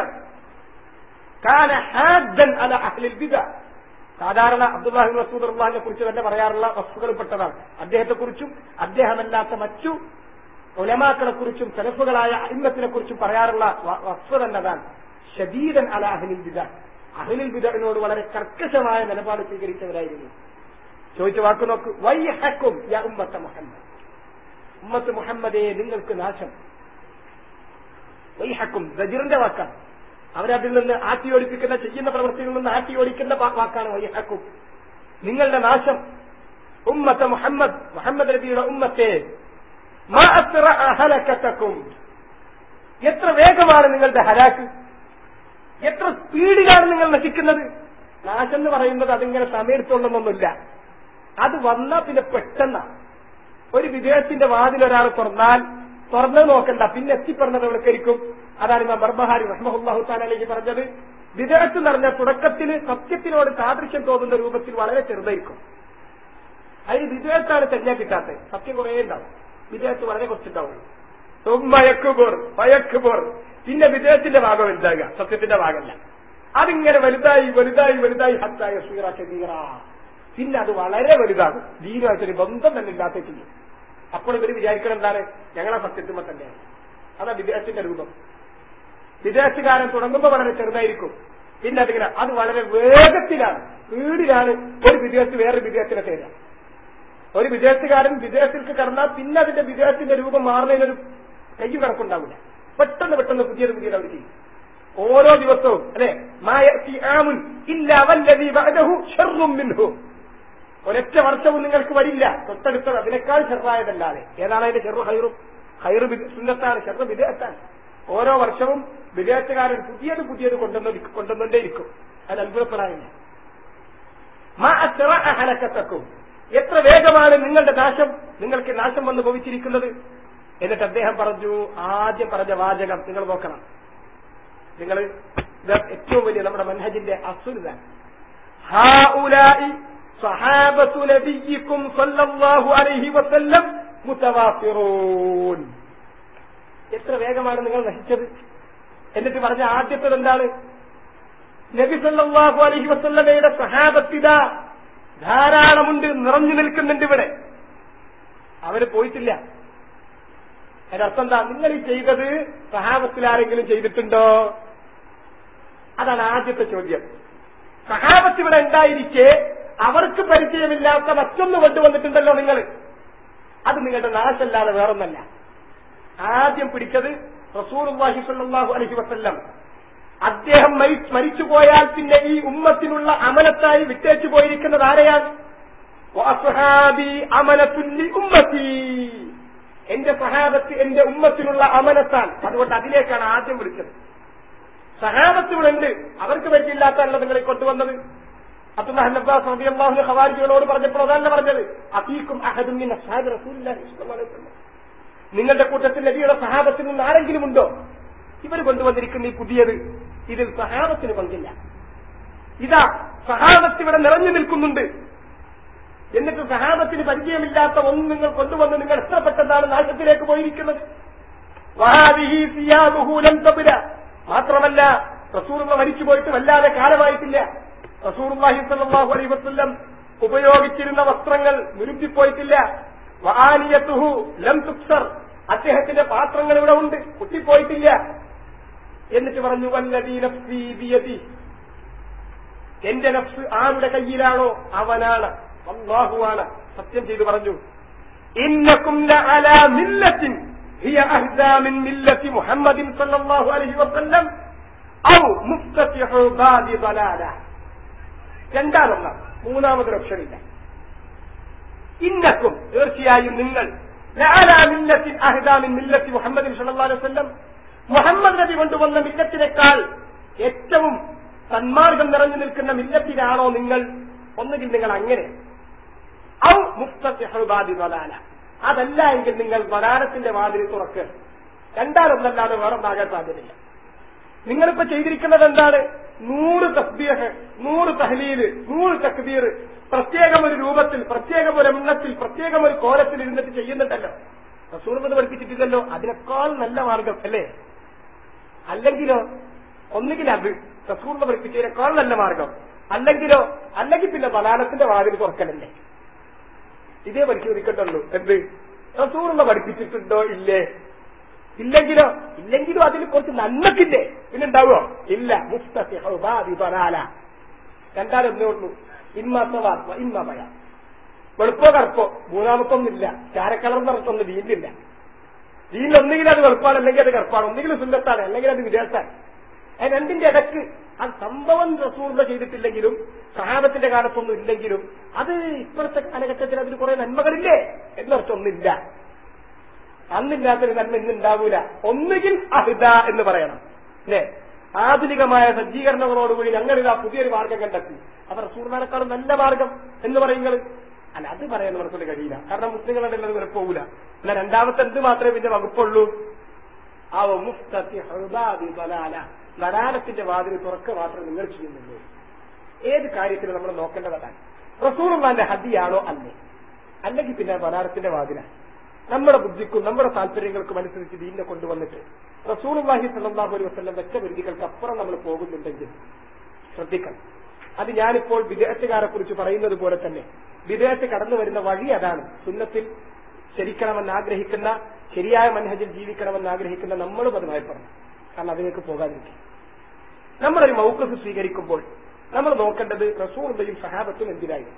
കാന ഹാദ്ദൻ അല അഹ്ലിൽ ബിദ സാധാരണ അബ്ദുല്ലാഹി മസൂദ് അള്ളാഹിനെ കുറിച്ച് തന്നെ പറയാറുള്ള വസ്തുക്കൾ പെട്ടതാണ് അദ്ദേഹത്തെ കുറിച്ചും അദ്ദേഹമല്ലാത്ത മറ്റു ഉലമാക്കളെ കുറിച്ചും സെലഫുകളായ അഹിമത്തിനെ കുറിച്ചും പറയാറുള്ള വ- വസ്തു തന്നെ അതാണ് ഷദീദൻ അല അഹ്ലിൽ ബിദ അഹ്ലിൽ ബിദനോട് വളരെ കർക്കശമായ നിലപാട് സ്വീകരിച്ചവരായിരുന്നു ചോദിച്ച വാക്ക് നോക്ക് വൈഹക്കും യാ ഉമ്മത്ത മുഹമ്മദ് ഉമ്മത്ത് മുഹമ്മദേ നിങ്ങൾക്ക് നാശം വൈഹക്കും ഗജിറിന്റെ വാക്കാണ് അവരതിൽ നിന്ന് ആട്ടിയോടിപ്പിക്കുന്ന ചെയ്യുന്ന പ്രവൃത്തിയിൽ നിന്ന് ആട്ടിയോടിക്കുന്ന വാ- വാക്കാണ് വൈഹക്കും നിങ്ങളുടെ നാശം ഉമ്മത്ത് മുഹമ്മദ് മുഹമ്മദ് നബിയുടെ ഉമ്മത്തെ മാ അസ്റ ഹലക്കത്തക്കും എത്ര വേഗമാണ് നിങ്ങളുടെ ഹലാക്ക് എത്ര സ്പീഡിലാണ് നിങ്ങൾ നശിക്കുന്നത് നാശം എന്ന് പറയുന്നത് അതിങ്ങനെ സമയത്തുള്ളതൊന്നുമില്ല അത് വന്നാൽ പിന്നെ പെട്ടെന്ന ഒരു വിദേശത്തിന്റെ വാതിൽ ഒരാൾ തുറന്നാൽ തുറന്നത് നോക്കണ്ട പിന്നെ എത്തിപ്പെടുന്നത് എവിടേക്കായിരിക്കും അതാണ് ഇമാം ബർബഹാരി റഹ്മഹുല്ലാഹു താലേക്ക് പറഞ്ഞത് വിദേശത്ത് നിറഞ്ഞ തുടക്കത്തിൽ സത്യത്തിനോട് സാദൃശ്യം തോന്നുന്ന രൂപത്തിൽ വളരെ ചെറുതായിരിക്കും അതിന് വിദേശത്താണ് തെഞ്ഞാ കിട്ടാത്തത് സത്യം കുറേ ഉണ്ടാവും വിദേശത്ത് വളരെ കുറച്ചുണ്ടാവുള്ളൂ മയക്കുപോർ മയക്കുപോർ പിന്നെ വിദേശത്തിന്റെ ഭാഗം വലുതാകുക സത്യത്തിന്റെ ഭാഗമല്ല അതിങ്ങനെ വലുതായി വലുതായി വലുതായി ഹത്തായ സീറ ശരീറ പിന്നെ അത് വളരെ വലുതാകും ദീനുമായിട്ടൊരു ബന്ധം തന്നെ ഇല്ലാത്ത ചെയ്യും അപ്പോൾ ഇവർ വിചാരിക്കണം എന്താണ് ഞങ്ങളെ സത്യത്തിമ തന്നെയാണ് അതാ വിദേശത്തിന്റെ രൂപം വിദേശകാരൻ തുടങ്ങുമ്പോൾ വളരെ ചെറുതായിരിക്കും പിന്നെ അതിങ്ങനെ അത് വളരെ വേഗത്തിലാണ് സ്പീഡിലാണ് ഒരു വിദേശത്ത് വേറൊരു വിദേശത്തിനെ തേടുക ഒരു വിദേശത്തുകാരൻ വിദേശത്തേക്ക് കടന്നാൽ പിന്നെ അതിന്റെ വിദേശത്തിന്റെ രൂപം മാറുന്നതിനൊരു കയ്യു കണക്കുണ്ടാവില്ല പെട്ടെന്ന് പെട്ടെന്ന് പുതിയത് പുതിയത് അവർ ചെയ്യും ഓരോ ദിവസവും അല്ലെ ഒരൊറ്റ വർഷവും നിങ്ങൾക്ക് വരില്ല തൊട്ടടുത്തത് അതിനേക്കാൾ ചെറുതായതല്ലാതെ ഏതാണ് അതിന്റെ ചെറു ഹൈറും ഹൈറ് സുന്നത്താണ് ചെറു വിദേഹത്താണ് ഓരോ വർഷവും വിദേശത്തുകാരൻ പുതിയത് പുതിയത് കൊണ്ടുവന്ന് കൊണ്ടുവന്നേയിരിക്കും അത് അത്ഭുതപ്പെടാനില്ല മാ അസ്റ ഹലക്കത്തക്കും എത്ര വേഗമാണ് നിങ്ങളുടെ നാശം നിങ്ങൾക്ക് നാശം വന്ന് ഭവിച്ചിരിക്കുന്നത് എന്നിട്ട് അദ്ദേഹം പറഞ്ഞു ആദ്യം പറഞ്ഞ വാചകം നിങ്ങൾ നോക്കണം നിങ്ങൾ ഇത് ഏറ്റവും വലിയ നമ്മുടെ മനഹജിന്റെ അസുരിത സഹാബത്തു നബിയിക്കും സല്ലല്ലാഹു അലൈഹി വസല്ലം മുതവാഫിറൂൻ എത്ര വേഗമാണ് നിങ്ങൾ നശിച്ചത് എന്നിട്ട് പറഞ്ഞ ആദ്യത്തത് എന്താണ് നബി സല്ലല്ലാഹു അലൈഹി വസല്ലമയുടെ സഹാബത്തിത ധാരാളമുണ്ട് നിറഞ്ഞു നിൽക്കുന്നുണ്ട് ഇവിടെ അവര് പോയിട്ടില്ല അതിനർത്ഥം എന്താ നിങ്ങൾ ഈ ചെയ്തത് സഹാബത്തിൽ ആരെങ്കിലും ചെയ്തിട്ടുണ്ടോ അതാണ് ആദ്യത്തെ ചോദ്യം സഹാബത്ത് ഇവിടെ ഉണ്ടായിരിക്കെ അവർക്ക് പരിചയമില്ലാത്ത മറ്റൊന്ന് കൊണ്ടുവന്നിട്ടുണ്ടല്ലോ നിങ്ങൾ അത് നിങ്ങളുടെ നാശല്ലാതെ വേറൊന്നല്ല ആദ്യം പിടിച്ചത് റസൂർഹി സല്ലാഹു അലഹി വസ്ല്ലം അദ്ദേഹം മരിച്ചു പോയാൽ പിന്നെ ഈ ഉമ്മത്തിനുള്ള അമലത്തായി വിട്ടേച്ചു പോയിരിക്കുന്നത് ആരെയാണ് അമലത്തുല്ലി ഉമ്മത്തി എന്റെ സഹാബത്ത് എന്റെ ഉമ്മത്തിനുള്ള അമനത്താൽ അതുകൊണ്ട് അതിലേക്കാണ് ആദ്യം വിളിച്ചത് സഹാബത്തുകളുണ്ട് അവർക്ക് പറ്റിയില്ലാത്തല്ല നിങ്ങളെ കൊണ്ടുവന്നത് അബ്ദുല്ലാഹ് അബ്ബാസ് റബിയല്ലാഹുന്റെ ഖവാരിജികളോട് പറഞ്ഞപ്പോൾ അതല്ല പറഞ്ഞത് അഫീക്കും അഹദുമിൻ അസ്ഹാബ് റസൂലുള്ളാഹി സ്വല്ലല്ലാഹു അലൈഹി വസല്ലം നിങ്ങളുടെ കൂട്ടത്തിൽ നബിയുടെ സഹാബത്തിൽ നിന്ന് ആരെങ്കിലും ഉണ്ടോ ഇവർ കൊണ്ടുവന്നിരിക്കുന്ന ഈ പുതിയത് ഇതിൽ സഹാബത്തിന് പങ്കില്ല ഇതാ സഹാബത്ത് ഇവിടെ നിറഞ്ഞു നിൽക്കുന്നുണ്ട് എന്നിട്ട് സഹാബത്തിന് പരിചയമില്ലാത്ത ഒന്ന് നിങ്ങൾ കൊണ്ടുവന്ന് നിങ്ങൾ എത്ര പെട്ടെന്നാണ് നാശത്തിലേക്ക് പോയിരിക്കുന്നത് മാത്രമല്ല റസൂറുള്ള മരിച്ചു പോയിട്ട് വല്ലാതെ കാലമായിട്ടില്ല റസൂർഹി സല്ലാഹു അലൈ വസ്ല്ലം ഉപയോഗിച്ചിരുന്ന വസ്ത്രങ്ങൾ മുരുക്കിപ്പോയിട്ടില്ല വാനിയത്തുഹു ലം തുക്സർ അദ്ദേഹത്തിന്റെ പാത്രങ്ങൾ ഇവിടെ ഉണ്ട് പൊട്ടിപ്പോയിട്ടില്ല എന്നിട്ട് പറഞ്ഞു വല്ലതീ നഫ്സി ബിയതി എന്റെ നഫ്സ് ആരുടെ കയ്യിലാണോ അവനാണ് അള്ളാഹുവാണ് സത്യം ചെയ്തു പറഞ്ഞു ഇന്നക്കും അലാ മില്ലത്തിൻ ഹിയ അഹ്ദാ മിൻ മില്ലത്തി മുഹമ്മദിൻ സല്ലല്ലാഹു അലൈഹി വസല്ലം ഔ മുഫ്തതിഹു ബാദി ദലാല രണ്ടാമൊന്നാം മൂന്നാമതൊരു ഓപ്ഷൻ ഇല്ല ഇന്നക്കും തീർച്ചയായും നിങ്ങൾ ലഅലാ മില്ലത്തിൻ അഹ്ദാ മിൻ മില്ലത്തി മുഹമ്മദിൻ സല്ലല്ലാഹു അലൈഹി വസല്ലം മുഹമ്മദ് നബി കൊണ്ടുവന്ന മില്ലത്തിനേക്കാൾ ഏറ്റവും സന്മാർഗം നിറഞ്ഞു നിൽക്കുന്ന മില്ലത്തിനാണോ നിങ്ങൾ ഒന്നുകിൽ നിങ്ങൾ അങ്ങനെ ഔ മുഫ്തഹുബാദി വലാല അതല്ല എങ്കിൽ നിങ്ങൾ വലാലത്തിന്റെ വാതിൽ തുറക്ക് രണ്ടാലൊന്നല്ലാതെ വേറൊന്നാകാൻ സാധ്യതയില്ല നിങ്ങളിപ്പോ ചെയ്തിരിക്കുന്നത് എന്താണ് നൂറ് തസ്ബീഹ് നൂറ് തഹലീല് നൂറ് തക്ബീർ പ്രത്യേകം ഒരു രൂപത്തിൽ പ്രത്യേകം ഒരു എണ്ണത്തിൽ പ്രത്യേകം ഒരു കോലത്തിൽ ഇരുന്നിട്ട് ചെയ്യുന്നുണ്ടല്ലോ റസൂർമത് പഠിപ്പിച്ചിട്ടില്ലല്ലോ അതിനേക്കാൾ നല്ല മാർഗം അല്ലേ അല്ലെങ്കിലോ ഒന്നുകിൽ അത് റസൂർമ പഠിപ്പിച്ചതിനേക്കാൾ നല്ല മാർഗം അല്ലെങ്കിലോ അല്ലെങ്കിൽ പിന്നെ ബലാലത്തിന്റെ വാതിൽ തുറക്കലല്ലേ ഇതേ പരിശോധിക്കണ്ടുള്ളൂ എന്ത് റസൂറുള്ള പഠിപ്പിച്ചിട്ടുണ്ടോ ഇല്ലേ ഇല്ലെങ്കിലോ ഇല്ലെങ്കിലും അതിൽ കുറച്ച് നന്മക്കില്ലേ പിന്നെ ഉണ്ടാവുമോ ഇല്ല മുസ്തഫി ബലാല രണ്ടാലൊന്നേ ഉള്ളൂ ഇമ്മ സവാ ഇമ്മ ഭയ വെളുപ്പോ കറുപ്പോ മൂന്നാമത്തൊന്നില്ല ചാരക്കളർ നിറത്തൊന്നും ദീനിലില്ല ദീനിൽ ഒന്നുകിൽ അത് വെളുപ്പാണ് അല്ലെങ്കിൽ അത് കറുപ്പാണ് ഒന്നുകിൽ സുന്നത്താണ് അല്ലെങ്കിൽ അത് വിദേശത്താണ് അത് രണ്ടിന്റെ ഇടക്ക് അത് സംഭവം റസൂർല ചെയ്തിട്ടില്ലെങ്കിലും സഹാബത്തിന്റെ കാലത്തൊന്നും ഇല്ലെങ്കിലും അത് ഇപ്പോഴത്തെ കാലഘട്ടത്തിൽ അതിന് കുറെ നന്മകളില്ലേ എന്നർത്ഥമൊന്നില്ല അന്നില്ലാത്തൊരു നന്മ ഇന്നുണ്ടാവൂല ഒന്നുകിൽ അഹിത എന്ന് പറയണം അല്ലേ ആധുനികമായ സജ്ജീകരണങ്ങളോടുകൂടി ഞങ്ങളിതാ പുതിയൊരു മാർഗം കണ്ടെത്തി അത് റസൂർമാനേക്കാളും നല്ല മാർഗം എന്ന് പറയുന്നത് അല്ല അത് പറയാൻ നമുക്കൊണ്ട് കഴിയില്ല കാരണം മുസ്ലിങ്ങളുടെ അത് വരെ പോകൂല അല്ല രണ്ടാമത്തെ എന്ത് മാത്രമേ പിന്നെ വകുപ്പുള്ളൂ ആ മുഫ്തത്തി ബലാല ബലാലത്തിന്റെ വാതിൽ തുറക്ക മാത്രം നിങ്ങൾ ചെയ്യുന്നുള്ളൂ ഏത് കാര്യത്തിലും നമ്മൾ നോക്കേണ്ടതാണ് റസൂറുള്ളാന്റെ ഹദിയാണോ അല്ലേ അല്ലെങ്കിൽ പിന്നെ ബലാലത്തിന്റെ വാതിലാണ് നമ്മുടെ ബുദ്ധിക്കും നമ്മുടെ താല്പര്യങ്ങൾക്കും അനുസരിച്ച് ദീനിനെ കൊണ്ടുവന്നിട്ട് റസൂർവാഹി സല്ലാഹു അലൈഹി വസ്ലം വെച്ച പരിധികൾക്ക് അപ്പുറം നമ്മൾ പോകുന്നുണ്ടെങ്കിൽ ശ്രദ്ധിക്കണം അത് ഞാനിപ്പോൾ വിദേശകാരെ കുറിച്ച് പറയുന്നത് പോലെ തന്നെ വിദേശത്ത് കടന്നു വരുന്ന വഴി അതാണ് സുന്നത്തിൽ ശരിക്കണമെന്ന് ആഗ്രഹിക്കുന്ന ശരിയായ മനഹജിൽ ജീവിക്കണമെന്ന് ആഗ്രഹിക്കുന്ന നമ്മളും അത് ഭയപ്പെടണം കാരണം അതിലേക്ക് പോകാതിരിക്കും നമ്മളൊരു മൗക്കസ് സ്വീകരിക്കുമ്പോൾ നമ്മൾ നോക്കേണ്ടത് റസൂറുടെയും സഹാബത്തും എന്തിനായിരുന്നു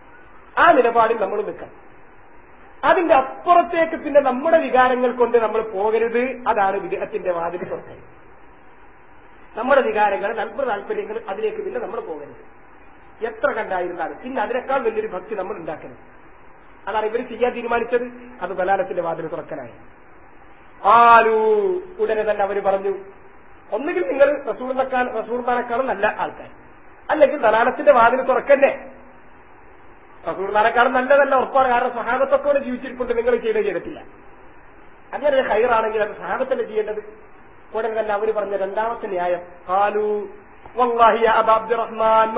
ആ നിലപാടിൽ നമ്മൾ നിൽക്കണം അതിന്റെ അപ്പുറത്തേക്ക് പിന്നെ നമ്മുടെ വികാരങ്ങൾ കൊണ്ട് നമ്മൾ പോകരുത് അതാണ് വിദേഹത്തിന്റെ വാതിൽ തുറക്കൽ നമ്മുടെ വികാരങ്ങൾ നമ്മുടെ താല്പര്യങ്ങൾ അതിലേക്ക് പിന്നെ നമ്മൾ പോകരുത് എത്ര കണ്ടായിരുന്നാലും പിന്നെ അതിനേക്കാൾ വലിയൊരു ഭക്തി നമ്മൾ ഉണ്ടാക്കരുത് അതാണ് ഇവർ ചെയ്യാൻ തീരുമാനിച്ചത് അത് ബലാലത്തിന്റെ വാതിൽ തുറക്കലായി ആലു ഉടനെ തന്നെ അവർ പറഞ്ഞു ഒന്നുകിൽ നിങ്ങൾ റസൂർക്കാൾ റസൂർമാനേക്കാളും നല്ല ആൾക്കാർ അല്ലെങ്കിൽ ദലാലത്തിന്റെ വാതിൽ തുറക്കന്നെ റസൂർമാനേക്കാളും നല്ലതല്ല ഉറപ്പാണ് കാരണം സഹാബത്തൊക്കെ ജീവിച്ചിരിപ്പുണ്ട് നിങ്ങൾ ചെയ്തേ ചെയ്തിട്ടില്ല അങ്ങനെ ഒരു ഹൈറാണെങ്കിൽ അത് സഹാബത്തല്ലേ ചെയ്യേണ്ടത് ഉടനെ തന്നെ അവർ പറഞ്ഞ രണ്ടാമത്തെ ന്യായം ഹാലു വല്ലാഹി അബ അബ്ദുറഹ്മാൻ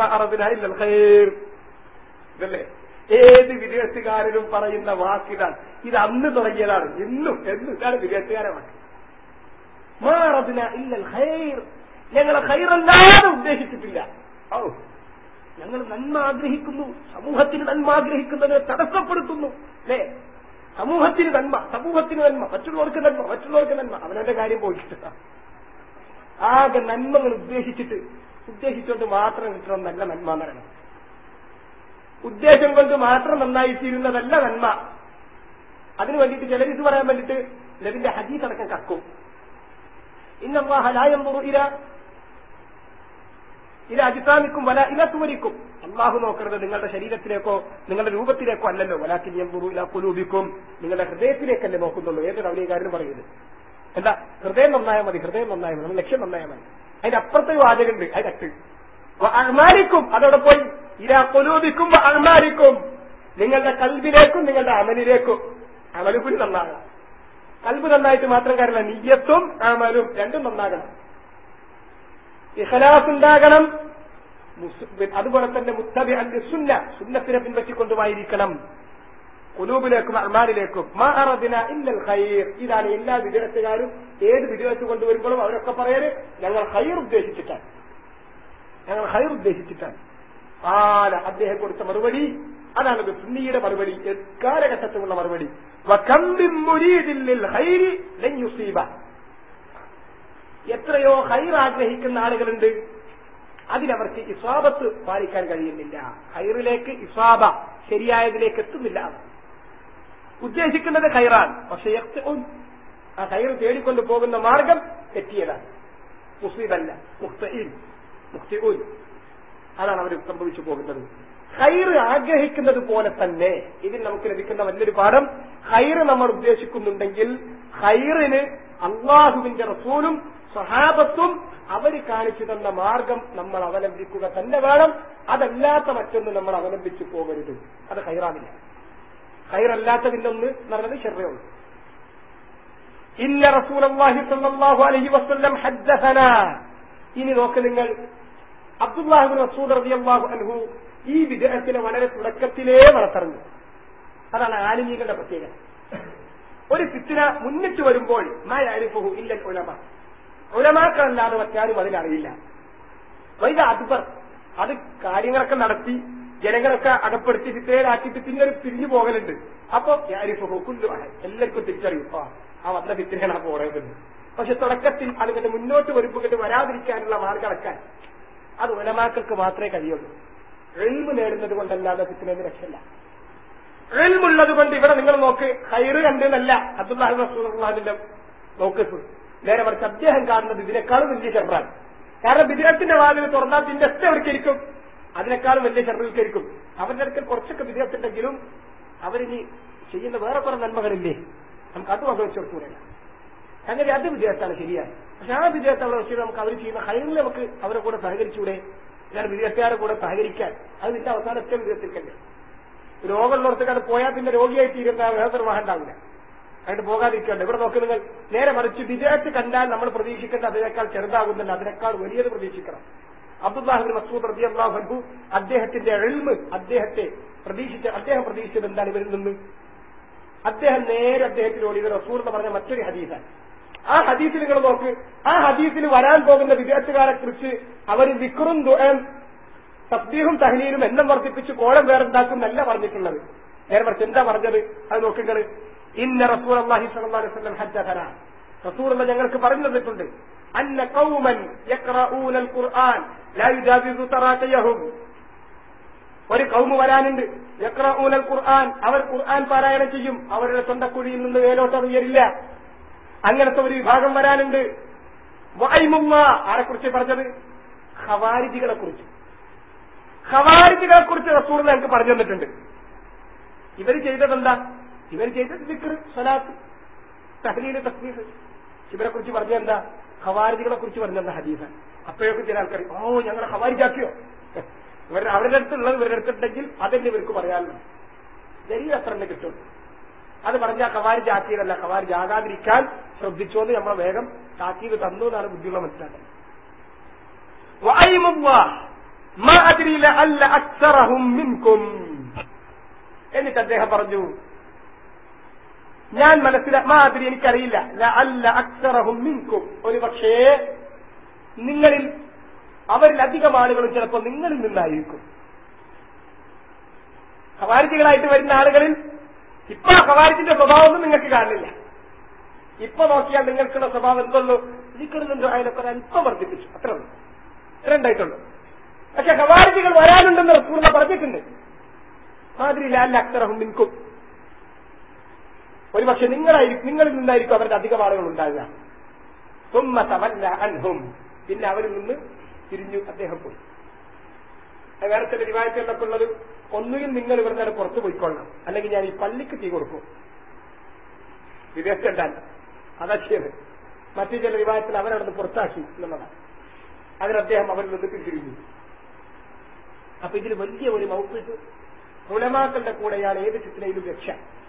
ഇതല്ലേ ഏത് വിദേശത്തുകാരനും പറയുന്ന വാക്കിതാണ് ഇത് അന്ന് തുടങ്ങിയതാണ് എന്നും എന്നും ഇതാണ് വിദേശത്തുകാരെ വാക്ക് മാറതിന ഇല്ലൽ ഹൈർ ഞങ്ങളെ ഹൈറല്ലാതെ ഉദ്ദേശിച്ചിട്ടില്ല ഓ ഞങ്ങൾ നന്മ ആഗ്രഹിക്കുന്നു സമൂഹത്തിന് നന്മ ആഗ്രഹിക്കുന്നതിനെ തടസ്സപ്പെടുത്തുന്നു അല്ലേ സമൂഹത്തിന് നന്മ സമൂഹത്തിന് നന്മ മറ്റുള്ളവർക്ക് നന്മ മറ്റുള്ളവർക്ക് നന്മ അവനവന്റെ കാര്യം പോയിട്ട് ആകെ നന്മകൾ ഉദ്ദേശിച്ചിട്ട് ഉദ്ദേശിച്ചുകൊണ്ട് മാത്രം കിട്ടണം നല്ല നന്മ എന്നറിയണം ഉദ്ദേശം കൊണ്ട് മാത്രം നന്നായി തീരുന്നതല്ല നന്മ അതിനു വേണ്ടിയിട്ട് ചിലർ ഇത് പറയാൻ വേണ്ടിയിട്ട് നബിന്റെ ഹദീസ് അടക്കം കക്കും ഇന്നല്ലാഹലായം ഇര ഇല അജിസാമിക്കും വല ഇല സുവരിക്കും അള്ളാഹു നോക്കുന്നത് നിങ്ങളുടെ ശരീരത്തിലേക്കോ നിങ്ങളുടെ രൂപത്തിലേക്കോ അല്ലല്ലോ വലാക്കിൻ യംബുറു ഇല കുലൂബിക്കും നിങ്ങളുടെ ഹൃദയത്തിലേക്കല്ലേ നോക്കുന്നുള്ളൂ ഏതൊരു അവലീകാരനും പറയുന്നത് എന്താ ഹൃദയം നന്നായാൽ മതി ഹൃദയം നന്നായാൽ മതി നമ്മുടെ ലക്ഷ്യം നന്നായാൽ മതി അതിന്റെ അപ്പുറത്തെ വാചകമുണ്ട് അതിനകത്ത് അഹ്മാരിക്കും അതോടെ പോയി ഇല കൊലൂബിക്കും അഹ്മാരിക്കും നിങ്ങളുടെ കൽബിലേക്കും നിങ്ങളുടെ അമലിലേക്കും അമലുകുരി നന്നാകണം കൽബ് നന്നായിട്ട് മാത്രം കാര്യമില്ല നിയ്യത്തും അമലും രണ്ടും നന്നാകണം ഇഖലാസ് ഉണ്ടാകണം അതുപോലെ തന്നെ മുത്തബി അന്റെ സുന്ന സുന്നത്തിനെ പിൻപറ്റിക്കൊണ്ടുമായിരിക്കണം കുലൂബിലേക്കും അർമാനിലേക്കും മാ അറദിന ഇല്ലൽ ഖൈർ ഇതാണ് എല്ലാ വിദേഹത്തുകാരും ഏത് വിദേഹത്ത് കൊണ്ടുവരുമ്പോഴും അവരൊക്കെ പറയല് ഞങ്ങൾ ഹൈർ ഉദ്ദേശിച്ചിട്ടാണ് ഞങ്ങൾ ഹൈർ ഉദ്ദേശിച്ചിട്ടാണ് ആല അദ്ദേഹം കൊടുത്ത മറുപടി അതാണ് സുന്നിയുടെ മറുപടി കാലഘട്ടത്തിലുള്ള മറുപടി എത്രയോ ഹൈർ ആഗ്രഹിക്കുന്ന ആളുകളുണ്ട് അതിനവർക്ക് ഇസ്വാബത്ത് പാലിക്കാൻ കഴിയുന്നില്ല ഹൈറിലേക്ക് ഇസ്വാബ ശരിയായതിലേക്ക് എത്തുന്നില്ല ഉദ്ദേശിക്കുന്നത് ഹൈറാണ് പക്ഷെ ആ ഹൈർ തേടിക്കൊണ്ട് പോകുന്ന മാർഗം തെറ്റിയതാണ് മുസ്ലിമല്ല മുക്തീൻ മുക്തിഊൻ അതാണ് അവർ സംഭവിച്ചു പോകുന്നത് ഹൈർ ആഗ്രഹിക്കുന്നത് പോലെ തന്നെ ഇതിൽ നമുക്ക് ലഭിക്കുന്ന വലിയൊരു പാഠം ഹൈർ നമ്മൾ ഉദ്ദേശിക്കുന്നുണ്ടെങ്കിൽ ഹൈറിന് അള്ളാഹുവിന്റെ റസൂലും സഹാബത്തും അവർ കാണിച്ചു തന്ന മാർഗം നമ്മൾ അവലംബിക്കുക തന്നെ വേണം അതല്ലാത്ത മറ്റൊന്ന് നമ്മൾ അവലംബിച്ചു പോകരുത് അത് ഹൈറാവില്ല ഹൈറല്ലാത്തതിന്റെ ഒന്ന് പറഞ്ഞത് ഷെറയുള്ളൂ ഇന്ന റസൂൽ അള്ളാഹി സല്ലാഹു അലഹി വസ്ല്ലം ഹദ്ദസന ഇനി നോക്ക് നിങ്ങൾ അബ്ദുല്ലാഹിബിൻ റസൂൽ റളിയല്ലാഹു അൻഹു ഈ വിദേഹത്തിന് വളരെ തുടക്കത്തിലേ വളർത്തറിഞ്ഞു അതാണ് ആലിമീകളുടെ പ്രത്യേകത ഒരു ഫിത്തിന മുന്നിട്ട് വരുമ്പോൾ മായാരിഫുഹു ഇല്ല ഉലമ ഉലമാക്കളല്ലാതെ മറ്റാരും അതിനറിയില്ല വൈദ അക്ബർ അത് കാര്യങ്ങളൊക്കെ നടത്തി ജനങ്ങളൊക്കെ അകപ്പെടുത്തി ഫിത്തിനയിലാക്കിയിട്ട് പിന്നെ ഒരു പിരിഞ്ഞു പോകലുണ്ട് അപ്പൊ യാരിഫുഹു കുല്ലു എല്ലാവർക്കും തിരിച്ചറിയും ആ ആ വന്ന ഫിത്തിനാണ് ആ പോറേണ്ടത് പക്ഷെ തുടക്കത്തിൽ അതിങ്ങനെ മുന്നോട്ട് വരുമ്പോൾ വരാതിരിക്കാനുള്ള മാർഗം അടക്കാൻ അത് ഉലമാക്കൾക്ക് മാത്രമേ കഴിയുള്ളൂ എൽമ് നേടുന്നത് കൊണ്ടല്ലാതെ ഫിത്തിനെന്ന് രക്ഷയില്ല എൽമുള്ളത് കൊണ്ട് ഇവിടെ നിങ്ങൾ നോക്ക് ഹൈറ് കണ്ടെന്നല്ല അബ്ദുല്ലാഹി റസൂലിന്റെ നോക്കസ് നേരെ മറിച്ച് അദ്ദേഹം കാണുന്നത് ഇതിനേക്കാളും വലിയ ഷെറാണ് കാരണം വിദേഹത്തിന്റെ വാതിൽ തുറന്നാൽ പിന്നെ എത്ര എവിടേക്കിരിക്കും അതിനേക്കാളും വലിയ ഷെറിൽക്കരിക്കും അവരുടെ അടുക്കൽ കുറച്ചൊക്കെ വിദേഹത്തുണ്ടെങ്കിലും അവരിനി ചെയ്യുന്ന വേറെ കുറെ നന്മകളില്ലേ നമുക്ക് അത് വക വെച്ചെടുക്കൂല അങ്ങനെ അത് വിദേഹത്താണ് ശരിയാണ് പക്ഷെ ആ വിദേഹത്തെ അവിടെ വെച്ചിട്ട് നമുക്ക് അവർ ചെയ്യുന്ന ഹൈറിൽ നമുക്ക് അവരെ കൂടെ സഹകരിച്ചൂടെ ഞാൻ വിദേഹത്തുകാരെ കൂടെ സഹകരിക്കാൻ അത് നിന്റെ അവസാനത്തെ വിദേഹത്തിൽക്കണ്ടേ രോഗമുള്ളവർക്കാണ് പോയാൽ പിന്നെ രോഗിയായി തീരുന്ന വേദനിർവാഹം ഉണ്ടാവില്ല അതിന് പോകാതിരിക്കണ്ട ഇവിടെ നോക്ക് നിങ്ങൾ നേരെ മറിച്ച് വിദേഹത്ത് കണ്ടാൽ നമ്മൾ പ്രതീക്ഷിക്കേണ്ട അതിനേക്കാൾ ചെറുതാകുന്നില്ല അതിനേക്കാൾ വലിയത് പ്രതീക്ഷിക്കണം അബ്ദുല്ലാഹിബിൻ മസൂദ് റബി അള്ളാഹു അദ്ദേഹത്തിന്റെ എൽമ് അദ്ദേഹത്തെ പ്രതീക്ഷിച്ച അദ്ദേഹം പ്രതീക്ഷിച്ചത് എന്താണ് ഇവരിൽ നിന്ന് അദ്ദേഹം നേരെ അദ്ദേഹത്തിനോട് ഇത് റസൂർ എന്ന് പറഞ്ഞ മറ്റൊരു ഹദീസാണ് ആ ഹദീസിൽ നിങ്ങൾ നോക്ക് ആ ഹദീസിൽ വരാൻ പോകുന്ന വിദേഹത്തുകാരെ കുറിച്ച് അവർ വിക്റും ദുആം തസ്ബീഹും തഹലീലും എണ്ണം വർദ്ധിപ്പിച്ച് കോലം വേറുണ്ടാക്കും എന്നല്ല പറഞ്ഞിട്ടുള്ളത് നേരെ മറിച്ച് എന്താ പറഞ്ഞത് അത് നോക്കുങ്ങൾ ഇന്ന റസൂൽ അള്ളാഹി സല്ലല്ലാഹു അലൈഹി വസല്ലം ഹജ്ജതന റസൂൽ ഞങ്ങൾക്ക് പറഞ്ഞു തന്നിട്ടുണ്ട് അന്ന ഖൗമൻ യഖറഊനൽ ഖുർആൻ ലാ യുജാവിസു തറാഖയഹും ഒരു കൗമ് വരാനുണ്ട് യഖറഊനൽ ഖുർആൻ അവർ ഖുർആൻ പാരായണം ചെയ്യും അവരുടെ തൊണ്ടക്കുഴിയിൽ നിന്ന് മേലോട്ട് ഉയരില്ല അങ്ങനത്തെ ഒരു വിഭാഗം വരാനുണ്ട് വൈമുമ്മ ആരെക്കുറിച്ച് പറഞ്ഞത് ഖവാരിജികളെ കുറിച്ച് ഖവാരിജികളെ കുറിച്ച് റസൂർ ഞങ്ങൾക്ക് പറഞ്ഞു തന്നിട്ടുണ്ട് ഇവർ ചെയ്തതെന്താ ഇവർ ചെയ്തത് ദിക്ർ സലാത്ത് തഹലീല് തസ്മീർ ഇവരെ കുറിച്ച് പറഞ്ഞെന്താ ഖവാരിജികളെ കുറിച്ച് പറഞ്ഞെന്താ ഹദീസ അപ്പോഴൊക്കെ ചില ആൾക്കാർ ഓ ഞങ്ങളെ ഖവാരിജാക്കിയോ ഇവർ അവരുടെ അടുത്തുള്ളത് ഇവരുടെ അടുത്തുണ്ടെങ്കിൽ അതന്നെ ഇവർക്ക് പറയാനുള്ളൂ ശരീരം അത്ര തന്നെ കിട്ടും അത് പറഞ്ഞ ഖവാരിജ് ആക്കിയതല്ല ഖവാരിജ് ആകാതിരിക്കാൻ ശ്രദ്ധിച്ചോന്ന് നമ്മളെ വേഗം താക്കീത് തന്നു എന്നാണ് ബുദ്ധിയുള്ള മനസ്സിലാക്കുന്നത് എന്നിട്ട് അദ്ദേഹം പറഞ്ഞു ഞാൻ മനസ്സിലാ മാതിരി എനിക്കറിയില്ല അല്ല അക്സറഹും മിൻകും ഒരു പക്ഷേ നിങ്ങളിൽ അവരിൽ അധികം ആളുകളും ചിലപ്പോൾ നിങ്ങളിൽ നിന്നായിരിക്കും ഖവാരിജികളായിട്ട് വരുന്ന ആളുകളിൽ ഇപ്പൊ ഖവാരിജിന്റെ സ്വഭാവമൊന്നും നിങ്ങൾക്ക് കാണില്ല ഇപ്പൊ നോക്കിയാൽ നിങ്ങൾക്കുള്ള സ്വഭാവം എന്തുള്ളൂ നിൽക്കുന്നുണ്ടോ അതിനൊക്കെ ഒരു അല്പം വർദ്ധിപ്പിച്ചു അത്ര രണ്ടായിട്ടുള്ളൂ പക്ഷെ ഹവാരിജികൾ വരാനുണ്ടെന്ന് റസൂർണ പറഞ്ഞിട്ടുണ്ട് മാതിരി ലാൽ അക്തറഹും മിൻകും ഒരുപക്ഷെ നിങ്ങളായിരിക്കും നിങ്ങളിൽ നിന്നായിരിക്കും അവരുടെ അധികം ആളുകൾ ഉണ്ടാകുക സുമ്മ തവല്ല അൻഹും പിന്നെ അവരിൽ നിന്ന് തിരിഞ്ഞു അദ്ദേഹം പോയി അത് വേറെ ചില റിവായത്തുകളിലൊക്കെ ഉള്ളത് ഒന്നുകിൽ നിങ്ങൾ ഇവിടുന്ന് പുറത്തു പോയിക്കൊള്ളണം അല്ലെങ്കിൽ ഞാൻ ഈ പള്ളിക്ക് തീ കൊടുക്കും വിദേശത്തുണ്ടാൻ അതാ ചെയ്യുന്നത് മറ്റു ചില വിവാഹത്തിൽ അവരവിടുന്ന് പുറത്താക്കി എന്നുള്ളതാണ് അതിന് അദ്ദേഹം അവരിൽ നിന്ന് പിന്തിരിഞ്ഞു അപ്പൊ ഇതിൽ വലിയ ഒരു മൗപ്പിട്ട് ഉലമാക്കളുടെ കൂടെയാണ് ഏത് ചിത്രയിലും രക്ഷ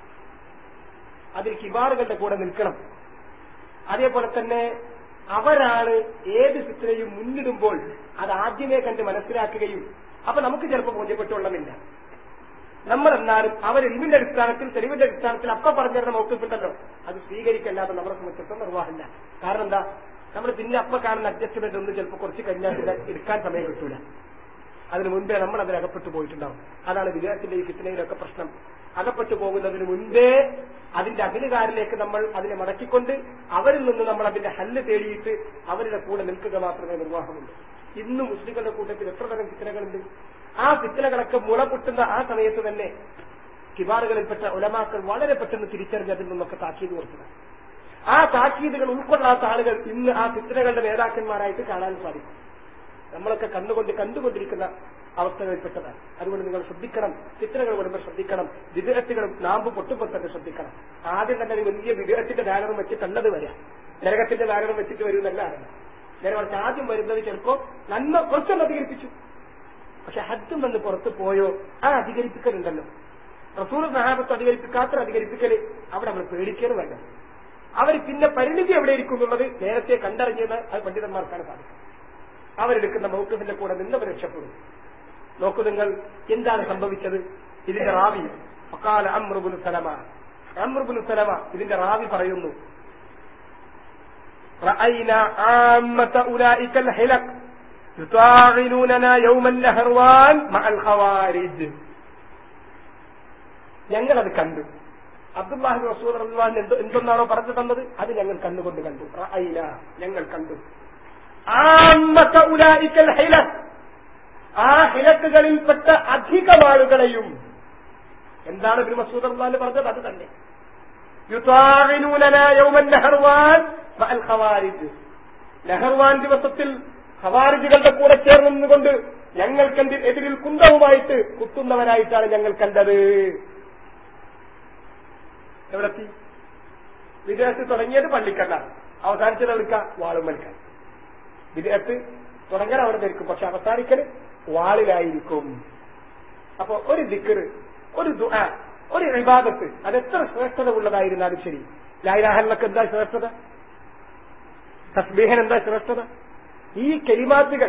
അതിൽ കിബാറുകളുടെ കൂടെ നിൽക്കണം അതേപോലെ തന്നെ അവരാണ് ഏത് ചിത്രയും മുന്നിടുമ്പോൾ അത് ആദ്യമേ കണ്ട് മനസ്സിലാക്കുകയും അപ്പൊ നമുക്ക് ചിലപ്പോൾ ബോധ്യപ്പെട്ടുള്ളമില്ല നമ്മൾ എന്നാലും അവർ ഇൽമിന്റെ അടിസ്ഥാനത്തിൽ തെളിവിന്റെ അടിസ്ഥാനത്തിൽ അപ്പ പറഞ്ഞിരുന്ന മൗക്കിപ്പുണ്ടല്ലോ അത് സ്വീകരിക്കല്ലാതെ നമ്മളെ സംബന്ധിച്ചിടത്തോളം നിർവാഹമില്ല കാരണം എന്താ നമ്മൾ പിന്നെ അപ്പ കാണുന്ന അഡ്ജസ്റ്റ്മെന്റ് ഒന്നും ചിലപ്പോൾ കുറച്ച് കഴിഞ്ഞാൽ പിന്നെ എടുക്കാൻ സമയം കിട്ടൂല അതിന് മുൻപേ നമ്മൾ അതിൽ അകപ്പെട്ടു പോയിട്ടുണ്ടാവും അതാണ് വിദേശത്തിന്റെ ഈ കിട്ടുന്നതിലൊക്കെ പ്രശ്നം അകപ്പെട്ടു പോകുന്നതിന് മുൻപേ അതിന്റെ അഖിലുകാരിലേക്ക് നമ്മൾ അതിനെ മടക്കിക്കൊണ്ട് അവരിൽ നിന്ന് നമ്മൾ അതിന്റെ ഹല്ല് തേടിയിട്ട് അവരുടെ കൂടെ നിൽക്കുക മാത്രമേ നിർവാഹമുള്ളൂ ഇന്ന് മുസ്ലിങ്ങളുടെ കൂട്ടത്തിൽ എത്ര തരം ഫിത്തനകളുണ്ട് ആ ഫിത്തനകളൊക്കെ മുള പൊട്ടുന്ന ആ സമയത്ത് തന്നെ കിബാറുകളിൽപ്പെട്ട ഉലമാക്കൾ വളരെ പെട്ടെന്ന് തിരിച്ചറിഞ്ഞ് അതിൽ നിന്നൊക്കെ താക്കീത് കൊടുക്കുക ആ താക്കീതുകൾ ഉൾക്കൊള്ളാത്ത ആളുകൾ ഇന്ന് ആ ഫിത്തനകളുടെ നേതാക്കന്മാരായിട്ട് കാണാൻ സാധിക്കും നമ്മളൊക്കെ കണ്ടുകൊണ്ട് കണ്ടുകൊണ്ടിരിക്കുന്ന അവസ്ഥകളിൽപ്പെട്ടതാണ് അതുകൊണ്ട് നിങ്ങൾ ശ്രദ്ധിക്കണം ചിത്രങ്ങൾ വരുമ്പോൾ ശ്രദ്ധിക്കണം വിദേഹത്തുകളും നാമ്പ് പൊട്ടുമ്പോൾ തന്നെ ശ്രദ്ധിക്കണം ആദ്യം തന്നെ ഒരു വലിയ വിദേഹത്തിന്റെ ബാനറും വെച്ചിട്ടുള്ളത് വരാം നരകത്തിന്റെ ബാനറും വെച്ചിട്ട് വരുന്നല്ല നേരെ മറിച്ച് ആദ്യം വരുന്നത് ചിലപ്പോ നന്മ കുറച്ചൊന്ന് അധികരിപ്പിച്ചു പക്ഷെ ഹദ്ദും വന്ന് പുറത്ത് പോയോ ആ അധികരിപ്പിക്കലുണ്ടല്ലോ റസൂർ സഹാബത്ത് അധികരിപ്പിക്കാത്ത അധികരിപ്പിക്കല് അവിടെ അവർ പേടിക്കലും വേണ്ട അവർ പിന്നെ പരിണിതി എവിടെ ഇരിക്കും എന്നുള്ളത് നേരത്തെ കണ്ടറിഞ്ഞെന്ന് അത് പണ്ഡിതന്മാർക്കാണ് സാധിക്കും അവരെടുക്കുന്ന മൗക്കഫിന്റെ കൂടെ നിന്നവർ രക്ഷപ്പെടും നോക്കൂ നിങ്ങൾ എന്താണ് സംഭവിച്ചത് ഇതിന്റെ റാവി അക്കാല അമ്രുബുൽ സലമ അമ്രുബുൽ സലമ ഇതിന്റെ റാവി പറയുന്നു رأينا عامة أولئك الحلق يطاعنوننا يوم النهروان مع الخوارج ഞങ്ങളത് കണ്ടു അബ്ദുല്ലാഹി റസൂൽ റഹ്മാൻ എന്തോ എന്തൊന്നാണോ പറഞ്ഞു തന്നത് അത് ഞങ്ങൾ കണ്ണുകൊണ്ട് കണ്ടു റഅയ്ന ഞങ്ങൾ കണ്ടു ആമ്മത ഉലായിക്കൽ ഹൈലക് ആ ഹിലക്കുകളിൽപ്പെട്ട അധികം ആളുകളെയും എന്താണ് ഇബ്നു മസൂദ് റഹ്മാൻ പറഞ്ഞത് അത് തന്നെ യുതാവിനൂലന യൗമൻ നെഹർവാൻ മഅൽ ഖവാരിജ് നെഹർവാൻ ദിവസത്തിൽ ഖവാരിജുകളുടെ കൂടെ ചേർന്ന് നിന്നുകൊണ്ട് ഞങ്ങൾക്കെന്തി എതിരിൽ കുന്തവുമായിട്ട് കുത്തുന്നവരായിട്ടാണ് ഞങ്ങൾ കണ്ടത് എവിടെത്തി വിദേശത്ത് തുടങ്ങിയത് പള്ളിക്കല്ലാണ് അവസാനിച്ചത് എടുക്ക വാളുമൽക്കാൻ വിദേശത്ത് തുടങ്ങാൻ അവിടെ നിൽക്കും പക്ഷെ അവസാനിക്കല് വാളിലായിരിക്കും അപ്പൊ ഒരു ദിക്കറ് ഒരു ദുആ ഒരു വിവാദത്ത് അത് എത്ര ശ്രേഷ്ഠത ഉള്ളതായിരുന്നാലും ശരി ലായിരാഹലിനൊക്കെ എന്താ ശ്രേഷ്ഠത തസ്ബീഹൻ എന്താ ശ്രേഷ്ഠത ഈ കെലിമാത്തുകൾ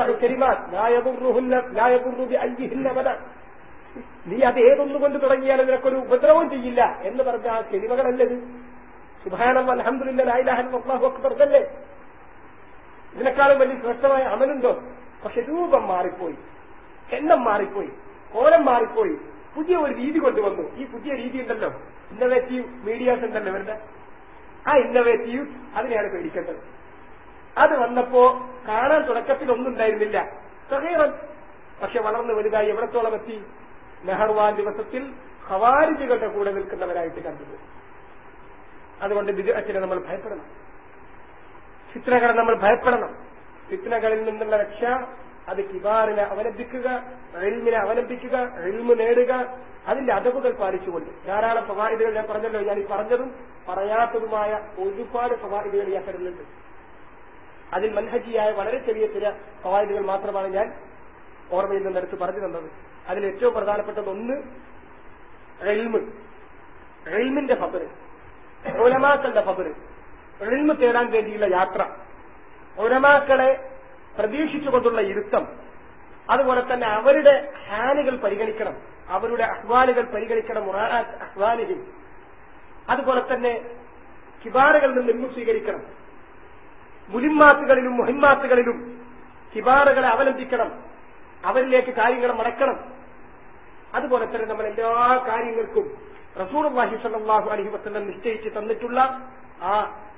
നീ അത് ഏതൊന്നുകൊണ്ട് തുടങ്ങിയാലും നിനക്കൊരു ഉപദ്രവം ചെയ്യില്ല എന്ന് പറഞ്ഞ ആ കെലിമകളല്ലത് സുഭാനം അലഹമില്ല ലായിലാഹൻ അള്ളാഹു അക്ബർ ഇതല്ലേ ഇതിനേക്കാളും വലിയ ശ്രേഷ്ഠമായ അമലുണ്ടോ പക്ഷെ രൂപം മാറിപ്പോയി എണ്ണം മാറിപ്പോയി കോലം മാറിപ്പോയി പുതിയ ഒരു രീതി കൊണ്ടുവന്നു ഈ പുതിയ രീതി ഉണ്ടല്ലോ ഇന്നവേറ്റീവ് മീഡിയാസ് ഉണ്ടല്ലോ ഇവരുടെ ആ ഇന്നവേറ്റീവ് അതിനെയാണ് പേടിക്കേണ്ടത് അത് വന്നപ്പോ കാണാൻ തുടക്കത്തിൽ ഒന്നും ഉണ്ടായിരുന്നില്ല സഹീറൻ പക്ഷെ വളർന്ന് വലുതായി എവിടത്തോളം എത്തി നെഹർവാൻ ദിവസത്തിൽ ഖവാരിജുകളുടെ കൂടെ നിൽക്കുന്നവരായിട്ട് കണ്ടത് അതുകൊണ്ട് വിദേഹത്തിനെ നമ്മൾ ഭയപ്പെടണം ഫിത്നകളെ നമ്മൾ ഭയപ്പെടണം ഫിത്നകളിൽ നിന്നുള്ള രക്ഷ അത് കിബാറിനെ അവലംബിക്കുക എൽമിനെ അവലംബിക്കുക എൽമ് നേടുക അതിന്റെ അതവുകൾ പാലിച്ചുകൊണ്ട് ധാരാളം പ്രവാഹിതകൾ ഞാൻ പറഞ്ഞല്ലോ ഞാൻ ഈ പറഞ്ഞതും പറയാത്തതുമായ ഒരുപാട് പ്രവാഹിതകൾ ഞാൻ തരുന്നുണ്ട് അതിൽ മൻഹജിയായ വളരെ ചെറിയ ചില പ്രവാഹിതകൾ മാത്രമാണ് ഞാൻ ഓർമ്മയിൽ നിന്നെടുത്ത് പറഞ്ഞു തന്നത് അതിൽ ഏറ്റവും പ്രധാനപ്പെട്ടത് ഒന്ന് എൽമ് എൽമിന്റെ ഫബറ് ഉലമാക്കളുടെ ഫബറ് എൽമ് തേടാൻ വേണ്ടിയുള്ള യാത്ര ഉലമാക്കളെ പ്രതീക്ഷിച്ചുകൊണ്ടുള്ള ഇരുത്തം അതുപോലെ തന്നെ അവരുടെ ഹാനുകൾ പരിഗണിക്കണം അവരുടെ അഹ്വാലുകൾ പരിഗണിക്കണം അഹ്വാലുകൾ അതുപോലെ തന്നെ കിബാറുകളിൽ നിന്ന് ഇൽമു സ്വീകരിക്കണം മുലിമാത്തുകളിലും മുഹിമാത്തുകളിലും കിബാറുകളെ അവലംബിക്കണം അവരിലേക്ക് കാര്യങ്ങൾ മടക്കണം അതുപോലെ തന്നെ നമ്മൾ എല്ലാ കാര്യങ്ങൾക്കും റസൂർ വാഹി സല്ലാഹു അലഹി വസ്ലം നിശ്ചയിച്ച് തന്നിട്ടുള്ള ആ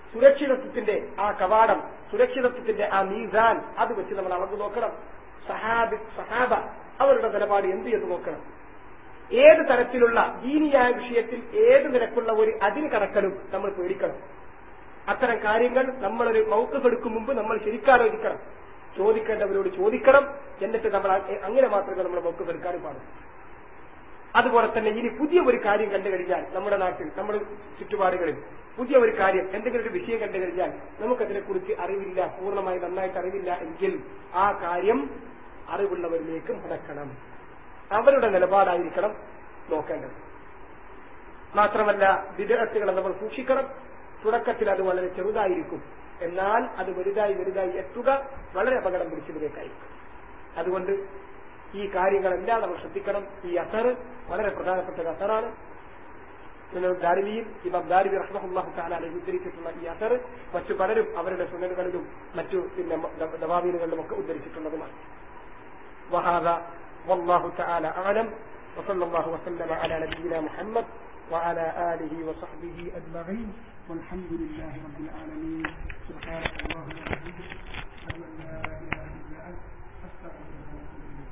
സുരക്ഷിതത്വത്തിന്റെ ആ കവാടം സുരക്ഷിതത്വത്തിന്റെ ആ മീസാൻ അത് വെച്ച് നമ്മൾ അളന്നു നോക്കണം സഹാബി സഹാബ അവരുടെ നിലപാട് എന്ത് എന്ന് നോക്കണം ഏത് തരത്തിലുള്ള ദീനിയായ വിഷയത്തിൽ ഏത് നിരക്കുള്ള ഒരു അതിന് കടക്കലും നമ്മൾ പേടിക്കണം അത്തരം കാര്യങ്ങൾ നമ്മളൊരു മൗക്കഫ് എടുക്കും മുമ്പ് നമ്മൾ ശരിക്കാലോചിക്കണം ചോദിക്കേണ്ടവരോട് ചോദിക്കണം എന്നിട്ട് നമ്മൾ അ- അങ്ങനെ മാത്രമേ നമ്മൾ മൗക്കഫ് എടുക്കാനും പാടുള്ളൂ അതുപോലെ തന്നെ ഇനി പുതിയ ഒരു കാര്യം കണ്ടു കഴിഞ്ഞാൽ നമ്മുടെ നാട്ടിൽ നമ്മുടെ ചുറ്റുപാടുകളിൽ പുതിയ ഒരു കാര്യം എന്തെങ്കിലും ഒരു വിഷയം കണ്ടു കഴിഞ്ഞാൽ നമുക്കതിനെക്കുറിച്ച് അറിവില്ല പൂർണ്ണമായി നന്നായിട്ട് അറിവില്ല എങ്കിൽ ആ കാര്യം അറിവുള്ളവരിലേക്ക് മടക്കണം അവരുടെ നിലപാടായിരിക്കണം നോക്കേണ്ടത് മാത്രമല്ല വിദേഹത്തുകളെ നമ്മൾ സൂക്ഷിക്കണം തുടക്കത്തിൽ അത് വളരെ ചെറുതായിരിക്കും എന്നാൽ അത് വലുതായി വലുതായി എത്തുക വളരെ അപകടം പിടിച്ചതിലേക്കായിരിക്കും അതുകൊണ്ട് ഈ കാര്യങ്ങളെല്ലാം നമ്മൾ ശ്രദ്ധിക്കണം ഈ അസർ വളരെ പ്രധാനപ്പെട്ട ഒരു അസറാണ് സുനൽ ദാരിമിയിൽ ഇമാം ദാരിബി റഹ്മഹുല്ലാഹു താലാലെ ഉദ്ധരിച്ചിട്ടുള്ള ഈ അസർ മറ്റു പലരും അവരുടെ സുനലുകളിലും മറ്റു പിന്നെ ദവാബീനുകളിലും ഒക്കെ ഉദ്ധരിച്ചിട്ടുള്ളതുമാണ് وهذا والله تعالى أعلم وصلى الله وسلم على نبينا محمد وعلى آله وصحبه أجمعين والحمد لله رب العالمين سبحانك اللهم وبحمدك أشهد أن لا إله إلا أنت أستغفرك وأتوب إليك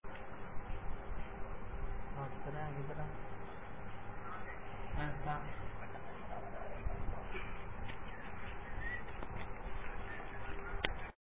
Ah, sekarang kita dah. Ah, tak.